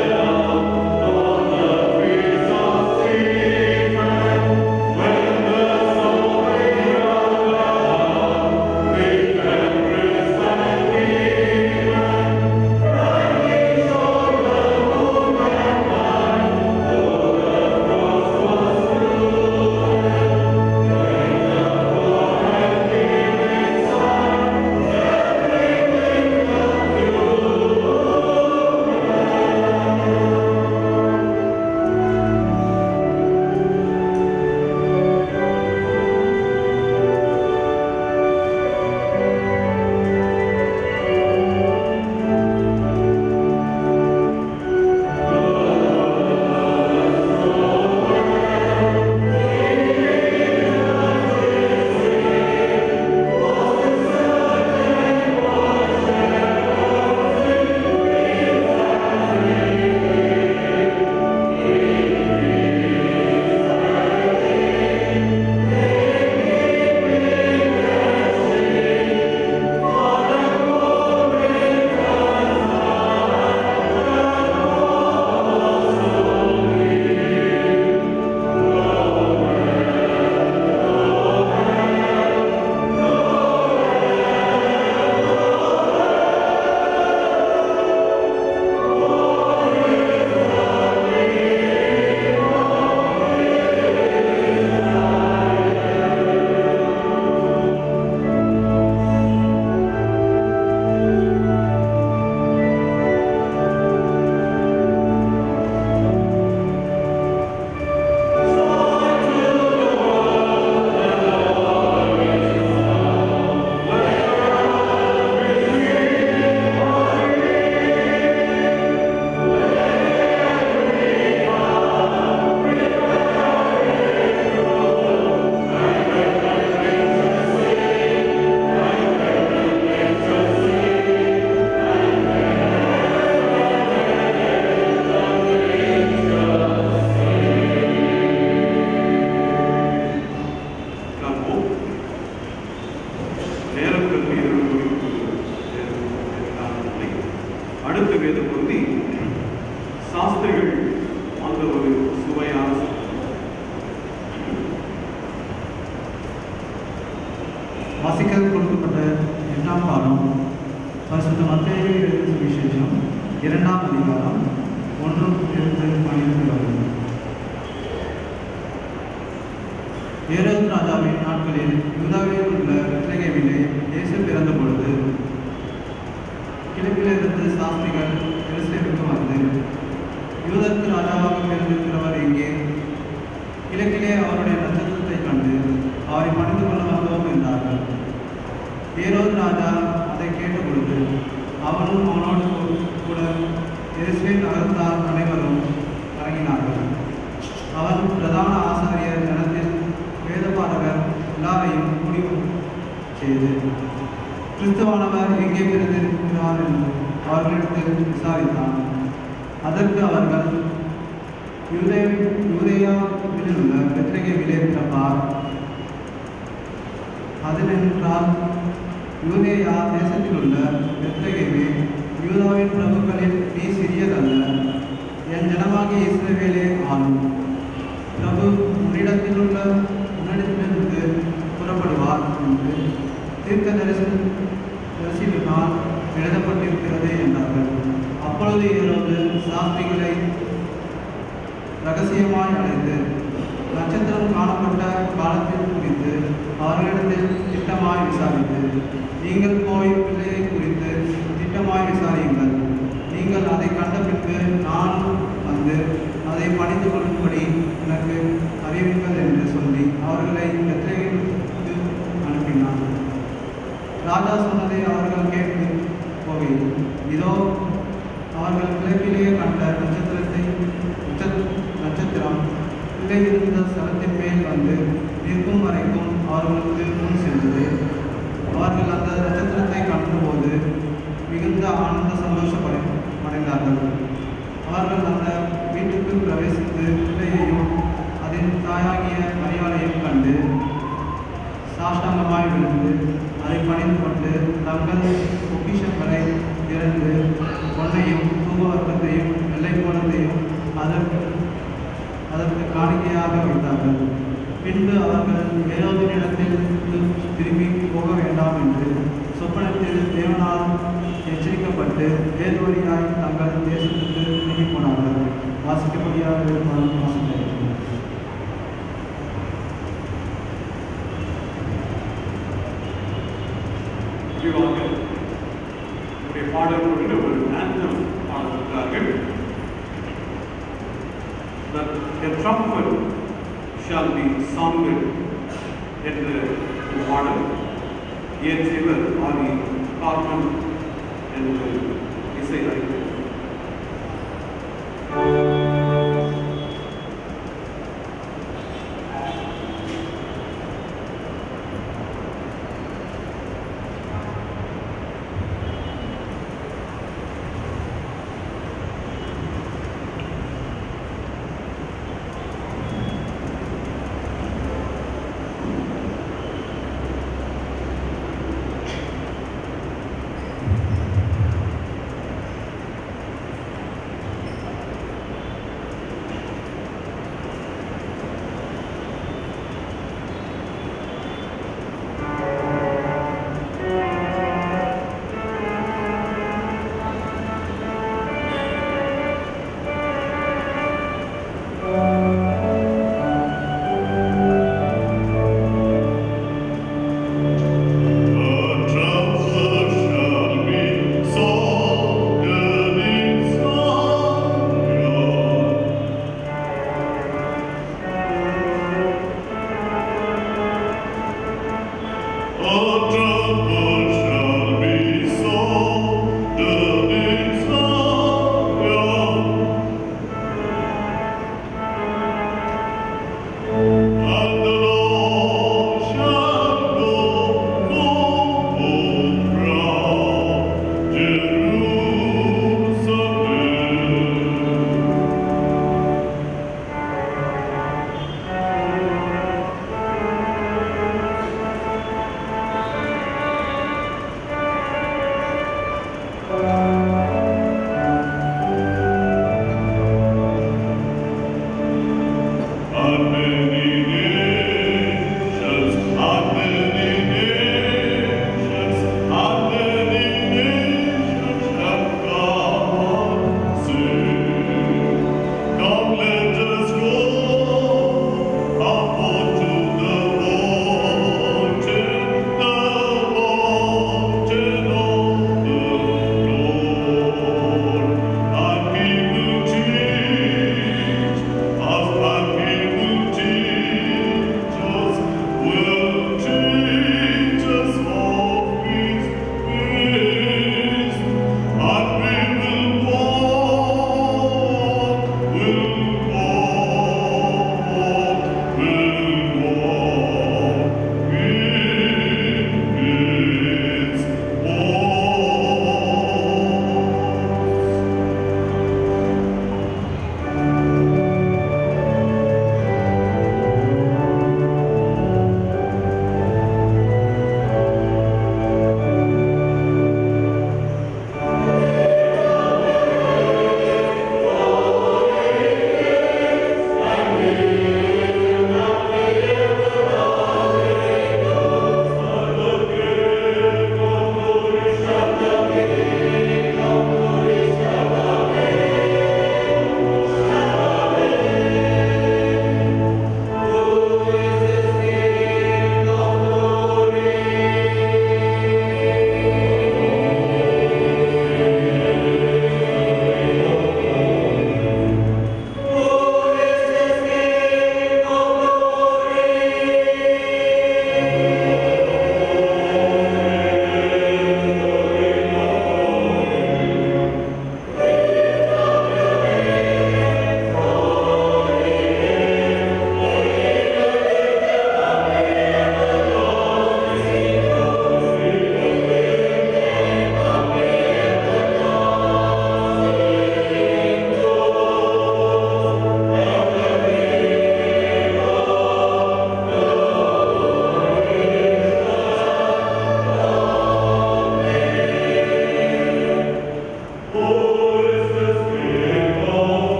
When the வாசிக்க கொடுக்கப்பட்ட எட்டாம் பாடம் பரிசுத்த மத்திய எழுதிய சுவிசேஷம் இரண்டாம் அதிகாரம் ஒன்றும் இருந்து பன்னிரண்டு வரை ஏரோது ராஜாவின் நாட்களில் யூதாவில் உள்ள பெத்லகேமிலே இயேசு பிறந்த பொழுது கிழக்கிலிருந்து சாஸ்திரிகள் எருசலேமுக்கு வந்து யூதருக்கு ராஜாவாக பிறந்திருக்கிறவர் எங்கே கிழக்கிலே அவருடைய நட்சத்திரத்தை கண்டு அவரை பணிந்து கொள்ள வந்தோம் என்றார்கள் ஏரோது ராஜா அதை கேட்ட பொழுது அவனும் அவனோடு கூ- கூட எருசலேம் நகரத்தார் அனைவரும் இறங்கினார்கள் அவன் பிரதான ஆசாரியர் ஜனத்தில் வேதபாரகர் எல்லாரையும் முடிவு செய்து கிறிஸ்துவானவர் எங்கே பிறந்திருக்கிறார் என்று அவர்களிடத்தில் விசாரித்தான் அதற்கு அவர்கள் யூதே யூதேயாவில் உள்ள பெத்லகேமிலே பிறப்பார் அதனென்றால் யூதேயா தேசத்தில் உள்ள பெத்லகேமே யூதாவின் பிரபுக்களில் நீ சிறியதல்ல என் ஜனமாகிய இஸ்ரவேலே ஆளும் பிரபு உன்னிடத்தில் உள்ள உன்னிடத்திலிருந்து புறப்படுவார் என்று தீர்க்க தரிசன தரிசனினால் எழுதப்பட்டிருக்கிறது என்றார்கள் அப்பொழுது ஏரோது சாஸ்திரிகளை ரகசியமாய் அழைத்து நட்சத்திரம் காணப்பட்ட காலத்தில் குறித்து அவர்களிடத்தில் திட்டமாய் விசாரித்து நீங்கள் போய் பிள்ளையை குறித்து திட்டமாய் விசாரியுங்கள் நீங்கள் அதை கண்ட பின்பு நான் வந்து அதை பணிந்து கொள்ளும்படி எனக்கு அறிவிங்கள் என்று சொல்லி அவர்களை பெத்லகேமுக்கு அனுப்பினார் ராஜா சொன்னதை அவர்கள் கேட்டு போகையில் இதோ அவர்கள் கிழக்கிலேயே கண்ட நட்சத்திரத்தை நட்ச- நட்சத்திரம் பிள்ளை இருந்த ஸ்தலத்தின் மேல் வந்து நிற்கும் வரைக்கும் அவர்களுக்கு முன் சென்றது அவர்கள் அந்த நட்சத்திரத்தை கண்டபோது மிகுந்த ஆனந்த சந்தோஷப்படை அடைந்தார்கள் அவர்கள் அந்த வீட்டுக்கு பிரவேசித்து பிள்ளையையும் அதன் தாயாகிய மரியாதையும் கண்டு சாஷ்டாங்கமாய் விழுந்து அதை பணிந்து கொண்டு தங்கள் பொக்கிஷங்களை திறந்து பொன்னையும் தூபவர்க்கத்தையும் வெள்ளை போனத்தையும் அதற்கு அதற்கு காணிக்கையாக வைத்தார்கள் பின்பு அவர்கள் ஏரோதினிடத்தில் திரும்பி போக வேண்டாம் என்று சொப்பனத்தில் தேவனால் எச்சரிக்கப்பட்டு வேறு வழியாய் தங்கள் தேசத்துக்கு திரும்பி போனார்கள் வாசிக்கப்படியாக வாசிக்கிறார்கள் முடிவாக நம்முடைய பாடல்களோடு ஒரு ஆந்தம் பாடுகிறார்கள் That a trumpet shall be sounded என்ற ஒரு பாடல் இயற்றியவர் ஆதி கார்பன் என்று இசை அறிஞர் Thank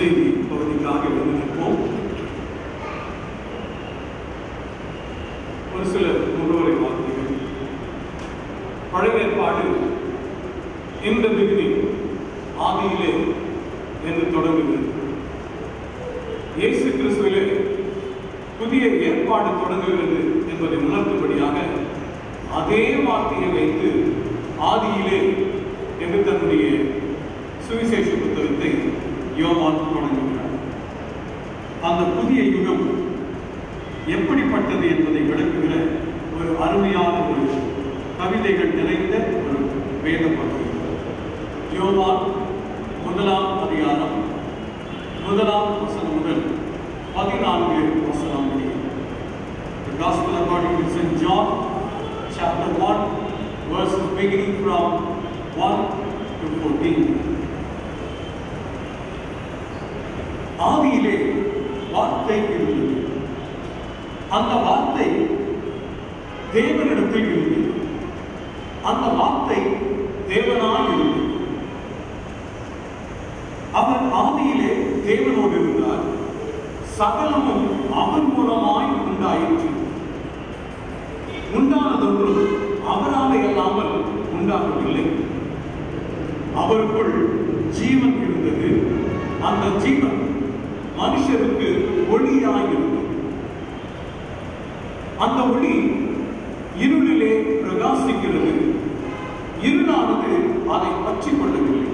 நற்செய்தி பகுதிக்காக எழுதி நிற்போம் ஒரு சில முகவரை வார்த்தைகள் பழைய ஏற்பாடு இந்த பிகினிங் ஆதியிலே என்று தொடங்குகிறது இயேசு கிறிஸ்துவிலே புதிய ஏற்பாடு தொடங்குகிறது என்பதை உணர்த்தும்படியாக அதே வார்த்தையை வைத்து ஆதியிலே என்று தன்னுடைய சுவிசேஷ புத்தகத்தை யோவான் தொடங்குகிறார் அந்த புதிய யுகம் எப்படிப்பட்டது என்பதை விளக்குகிற ஒரு அருமையான ஒரு கவிதைகள் நிறைந்த ஒரு வேத பகுதி யோவான் முதலாம் அதிகாரம் முதலாம் வசனம் முதல் பதினான்கு வசனம் முடியும் The Gospel according to St. John, chapter 1, verses beginning from 1 to 14. ஆதியிலே வார்த்தை இருந்தது அந்த வார்த்தை தேவனிடத்தில் இருந்தது அந்த வார்த்தை தேவனாய் இருந்தது அவர் ஆதியிலே தேவனோடு இருந்தார் சகலமும் அவர் மூலமாய் உண்டாயிற்று உண்டானதொன்றும் அவராலே அல்லாமல் உண்டாகவில்லை அவருக்குள் ஜீவன் இருந்தது அந்த ஜீவன் மனுஷருக்கு ஒளியாய் இருந்தது அந்த ஒளி இருளிலே பிரகாசிக்கிறது இருளானது அதை பற்றிக் கொள்ளவில்லை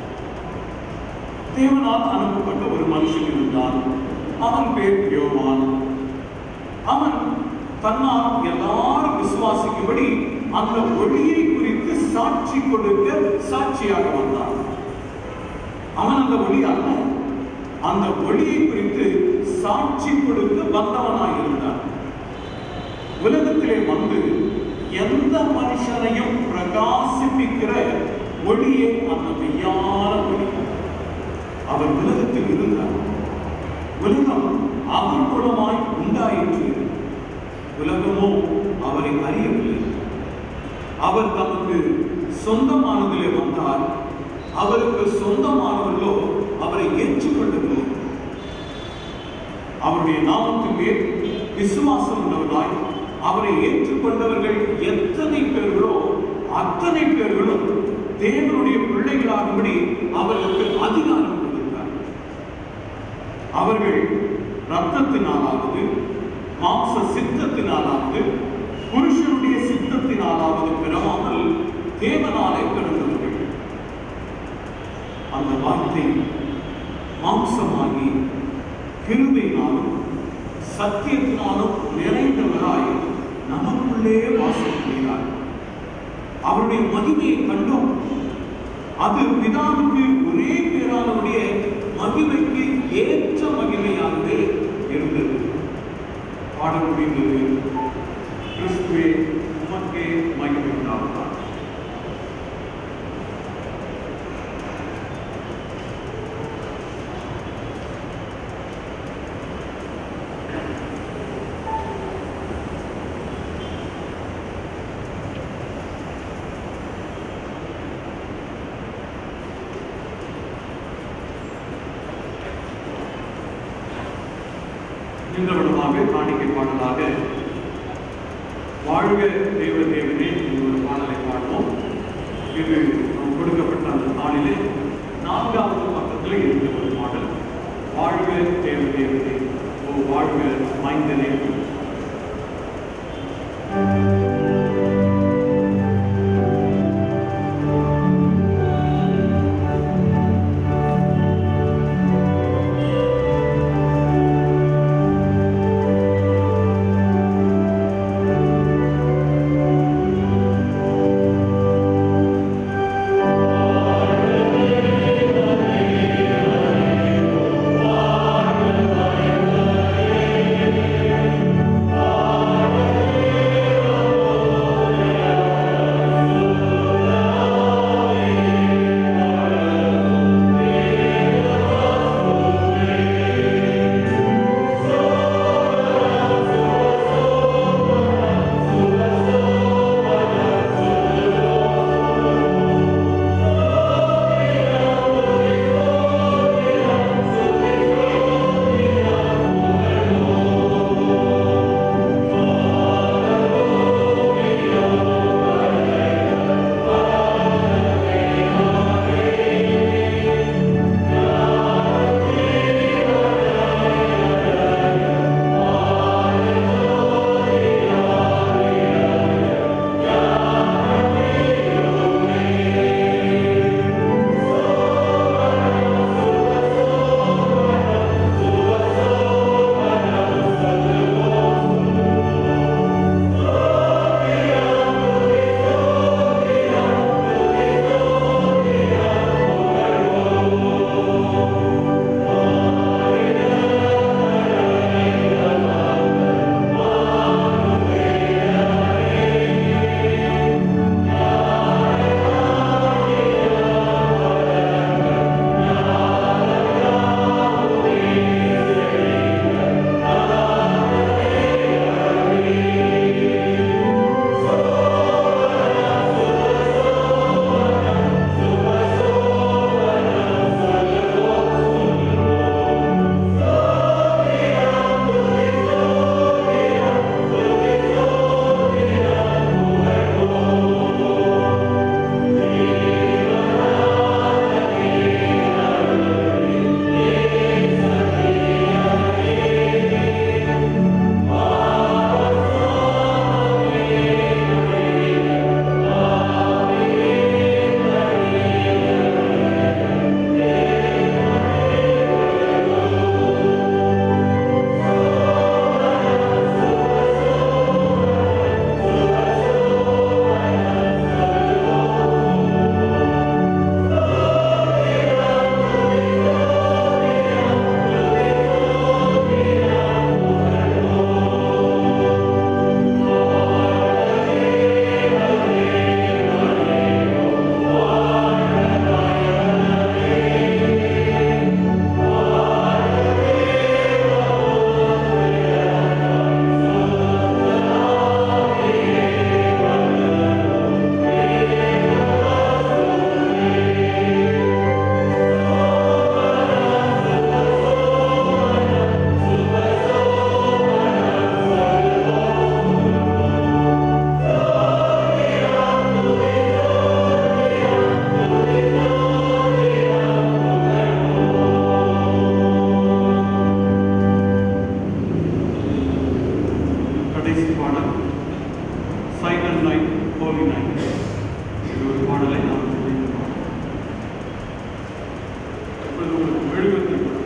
தேவனால் அனுப்பப்பட்ட ஒரு மனுஷன் இருந்தான் அவன் பேர் யோவான் அவன் தன்னால் எல்லாரும் விசுவாசிக்கும்படி அந்த ஒளியை குறித்து சாட்சி கொடுக்க சாட்சியாக வந்தான் அவன் அந்த ஒளி அல்ல அந்த ஒளியை குறித்து சாட்சி கொடுக்க வந்தவனாய் இருந்தான் உலகத்திலே வந்து எந்த மனுஷனையும் பிரகாசிப்பிக்கிற ஒளியே அந்த மெய்யான ஒளி அவர் உலகத்தில் இருந்தார் உலகம் அவர் மூலமாய் உண்டாயிற்று உலகமோ அவரை அறியவில்லை அவர் தமக்கு சொந்தமானதிலே வந்தார் அவருக்கு சொந்தமானவர்களோ அவரை ஏற்றுக்கொள்ளவில்லை அவருடைய நாமத்தின் மேல் விசுவாசம் உள்ளவர்களாய் அவரை ஏற்றுக்கொண்டவர்கள் எத்தனை பேர்களோ அத்தனை பேர்களும் தேவனுடைய பிள்ளைகளாகும்படி அவர்களுக்கு அதிகாரம் கொடுத்தார் அவர்கள் ரத்தத்தினாலாவது மாம்ச சித்தத்தினாலாவது புருஷனுடைய சித்தத்தினாலாவது பெறாமல் தேவனாலே பிறந்தவர்கள் அந்த வார்த்தை மாம்சமாகி கிருபையினாலும் சத்தியத்தினாலும் நிறைந்தவராய் நமக்குள்ளே வாசம் செய்கிறார் அவருடைய மகிமையை கண்டோம் அது பிதாவுக்கு ஒரே பேரானவருடைய மகிமைக்கு ஏற்ற மகிமையாகவே இருந்தது பாடல் முடிந்தது கிறிஸ்துவே உமக்கே மகிமை உண்டாவதாக இந்த விடமாக காணிக்கை பாடலாக வாழ்க தேவ தேவனே என்ற ஒரு பாடலை பாடுவோம் இது நாம் கொடுக்கப்பட்ட அந்த நாளிலே நான்காவது பக்கத்தில் இருந்த ஒரு பாடல் வாழ்க தேவ தேவனே ஓ வாழ்க மைந்தனே Thank silent night holy night இது ஒரு பாடலை நாம் சொல்லியிருக்கிறோம் இப்பொழுது உங்களுக்கு மெழுகுவர்த்தி கொடுக்கிறேன்.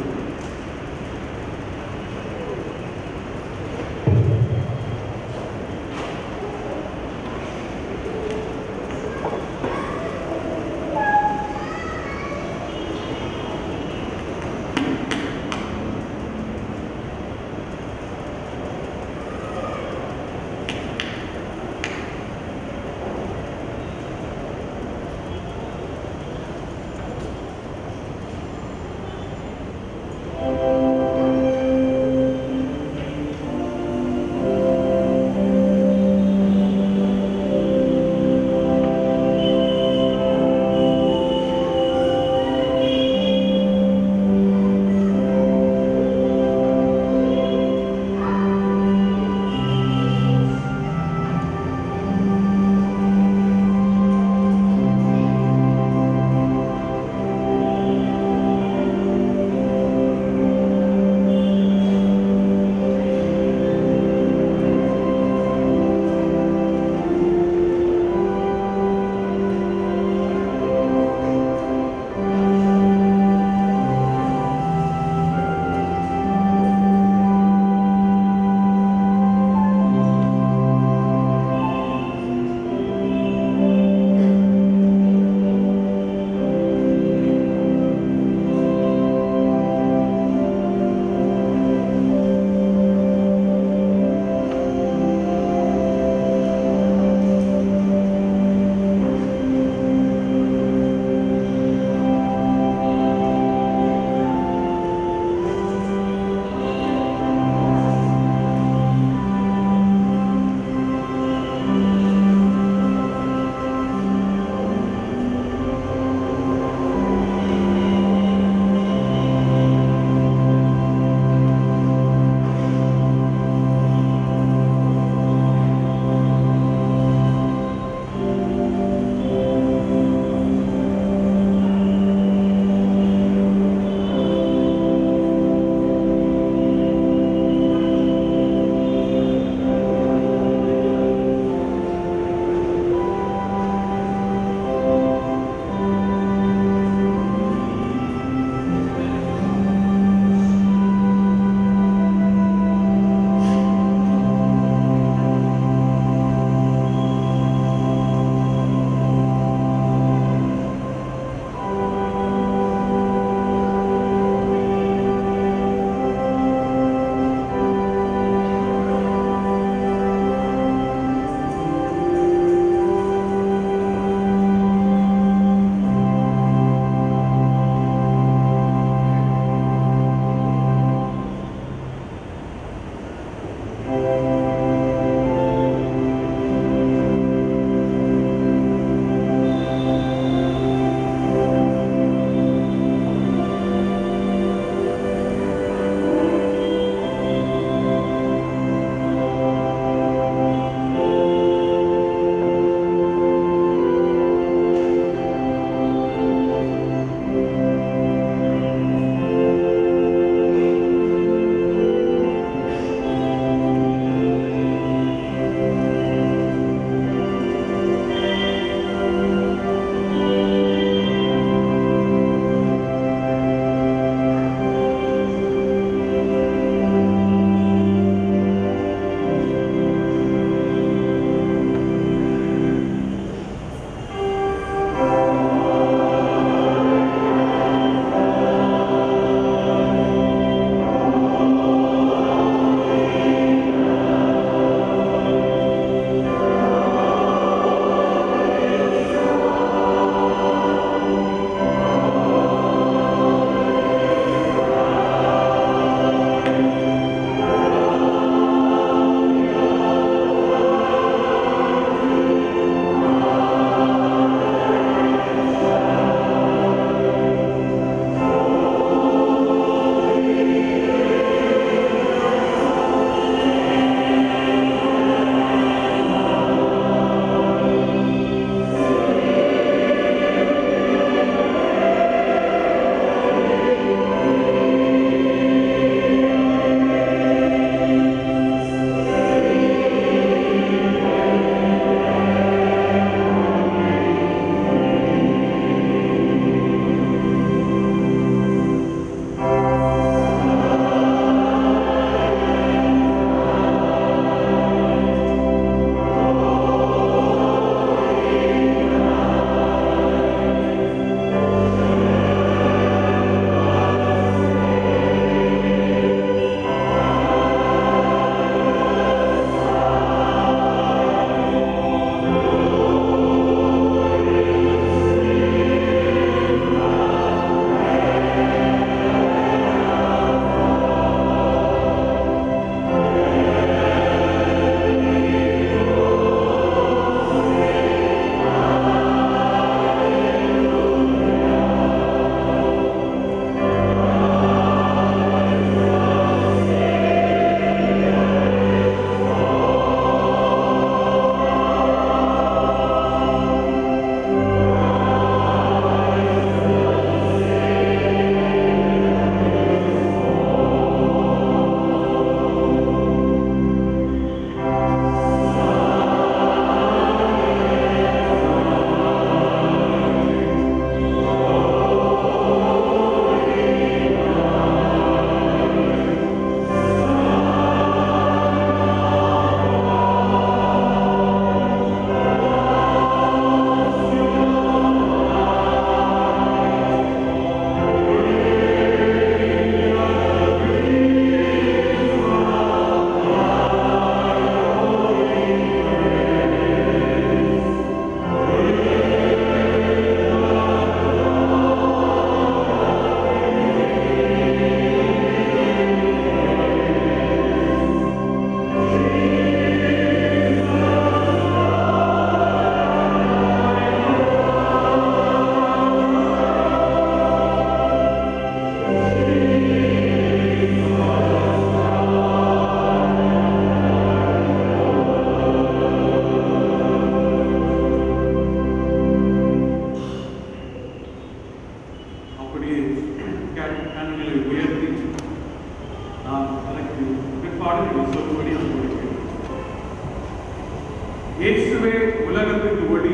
உலகுக்கு ஒளி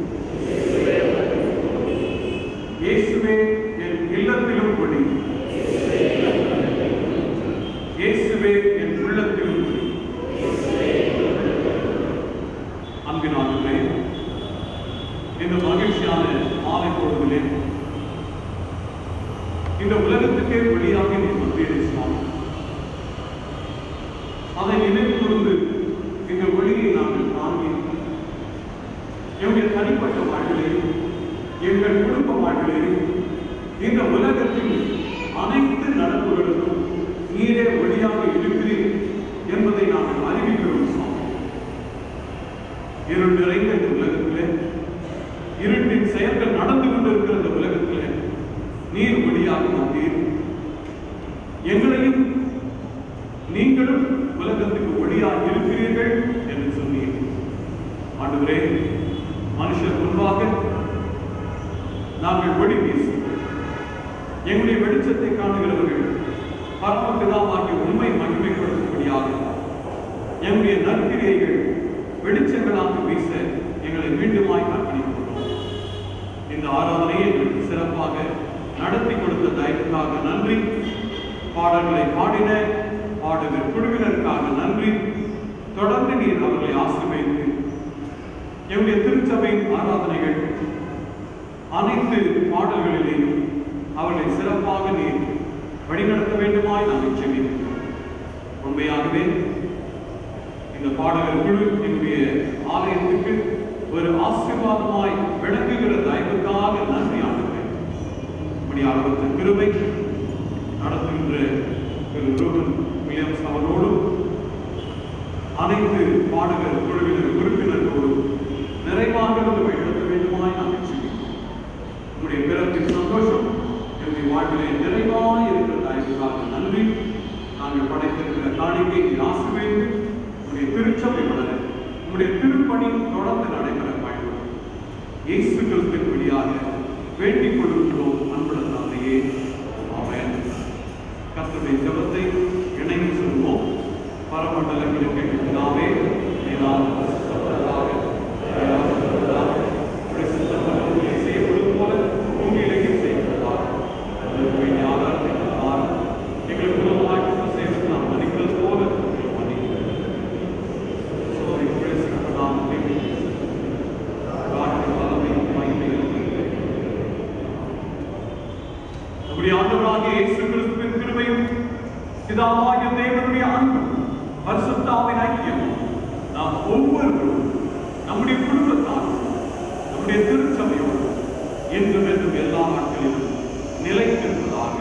இயேசுவே என் இல்லத்திலும் ஒளி இயேசுவே என் உள்ளத்திலும் ஒளி அன்பினாலுமே இந்த மகிழ்ச்சியான மாலை பொழுதிலே இந்த உலகத்துக்கே ஒளியாக நீ வந்தீரே சுவாமி அதை நினைவு கூர்ந்து இந்த ஒளியை நாங்கள் தாங்கி எங்கள் தனிப்பட்ட வாழ்விலையும் எங்கள் குடும்ப வாழ்விலையும் இந்த உலகத்தின் அனைத்து நடப்புகளுக்கும் நீரே ஒளியாக இருக்கிறீர் என்பதை நாங்கள் அறிவிக்கிறோம் சுவாமி இருள் நிறைந்த இந்த உலகத்திலே இருட்டின் செயல்கள் நடந்து கொண்டிருக்கிற இந்த உலகத்திலே நீர் ஒளியாக வந்தீர் எங்களையும் நீங்களும் உலகத்துக்கு ஒளியாக இருக்கிறீர்கள் என்று சொன்னீர் ஆண்டவரே மனுஷர் முன்பாக நாங்கள் ஒளி வீசுவோம் எங்களுடைய வெளிச்சத்தை காணுகிறவர்கள் பரமபிதாவாகிய உண்மை மகிமைப்படுத்தும்படியாக எங்களுடைய நற்கிரியைகள் வெளிச்சங்களாக வீச எங்களை மீண்டுமாய் அர்ப்பணிக்கிறோம் இந்த ஆராதனையை எங்களுக்கு சிறப்பாக நடத்தி கொடுத்த தயவுக்காக நன்றி பாடல்களை பாடின பாடகர் குழுவினருக்காக நன்றி தொடர்ந்து நீர் அவர்களை ஆசீர்வதித்து எங்களுடைய திருச்சபையின் ஆராதனைகள் அனைத்து பாடல்களிலேயும் அவர்களை சிறப்பாக நீர் வழிநடத்த வேண்டுமாய் நாங்கள் செவிக்கிறோம் உண்மையாகவே இந்த பாடகர் குழு எங்களுடைய ஆலயத்துக்கு ஒரு ஆசீர்வாதமாய் விளங்குகிற தயவுக்காக நன்றி ஆண்டுகிறேன் இப்படி அளவற்ற கிருபை நடத்துகின்ற திரு ரூபன் வில்லியம்ஸ் அவரோடும் அனைத்து பாடகர் குழுவினர் உறுப்பினர்களோடும் நிறைவாக இருந்து வழிநடத்த வேண்டுமாய் நாங்கள் செல்கிறோம் உங்களுடைய பிறப்பின் சந்தோஷம் எங்களுடைய வாழ்விலே நிறைவாய் இருக்கிற தயவுக்காக நன்றி நாங்கள் படைத்திருக்கிற காணிக்கை நீர் ஆசிர்வதித்து உங்களுடைய திருச்சபை வளர உங்களுடைய திருப்பணி தொடர்ந்து நடைபெற பயன்படும் இயேசு கிறிஸ்துவின் வழியாக வேண்டிக் கொள்கிறோம் அன்புடன் தந்தையே ஆமென் கர்த்தருடைய ஜெபத்தை இணைந்து சொல்வோம் பரமண்டலங்களுக்கு பிதாவே நீதான் பரிசுத்தப்படுவதாக, நீதான் பரிசுத்தப்படுவதாக, உம்முடைய சித்தம் பரலோகத்திலே செய்யப்படுவது போல பூமியிலேயும் செய்யப்படுவதாக. எங்களுக்கு வேண்டிய ஆதாரத்தை தாரும். எங்களுக்கு விரோதமாய் குற்றம் செய்வதற்கு நாம் மன்னிக்கிறது போல எங்களை மன்னிக்கிறோம். சோதனை பிரவேசிக்கப்படாமல் காற்றின் வல்லமை மகிமையில் நம்முடைய ஆண்டவராகிய இயேசு கிறிஸ்துவின் கிருபையும் பிதாவாகிய தேவனுடைய அன்பும் பரிசுத்தாவின் ஐக்கியம் நாம் ஒவ்வொருவரும் நம்முடைய குடும்பத்தார் நம்முடைய திருச்சபையோடு என்றும் என்றும் எல்லா நாட்களிலும் நிலைத்திருப்பதாக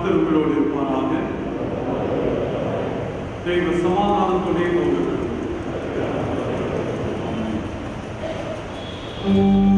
கர்த்தர் உங்களோடு இருப்பாராக தெய்வ சமாதானத்துடைய உங்களுக்கு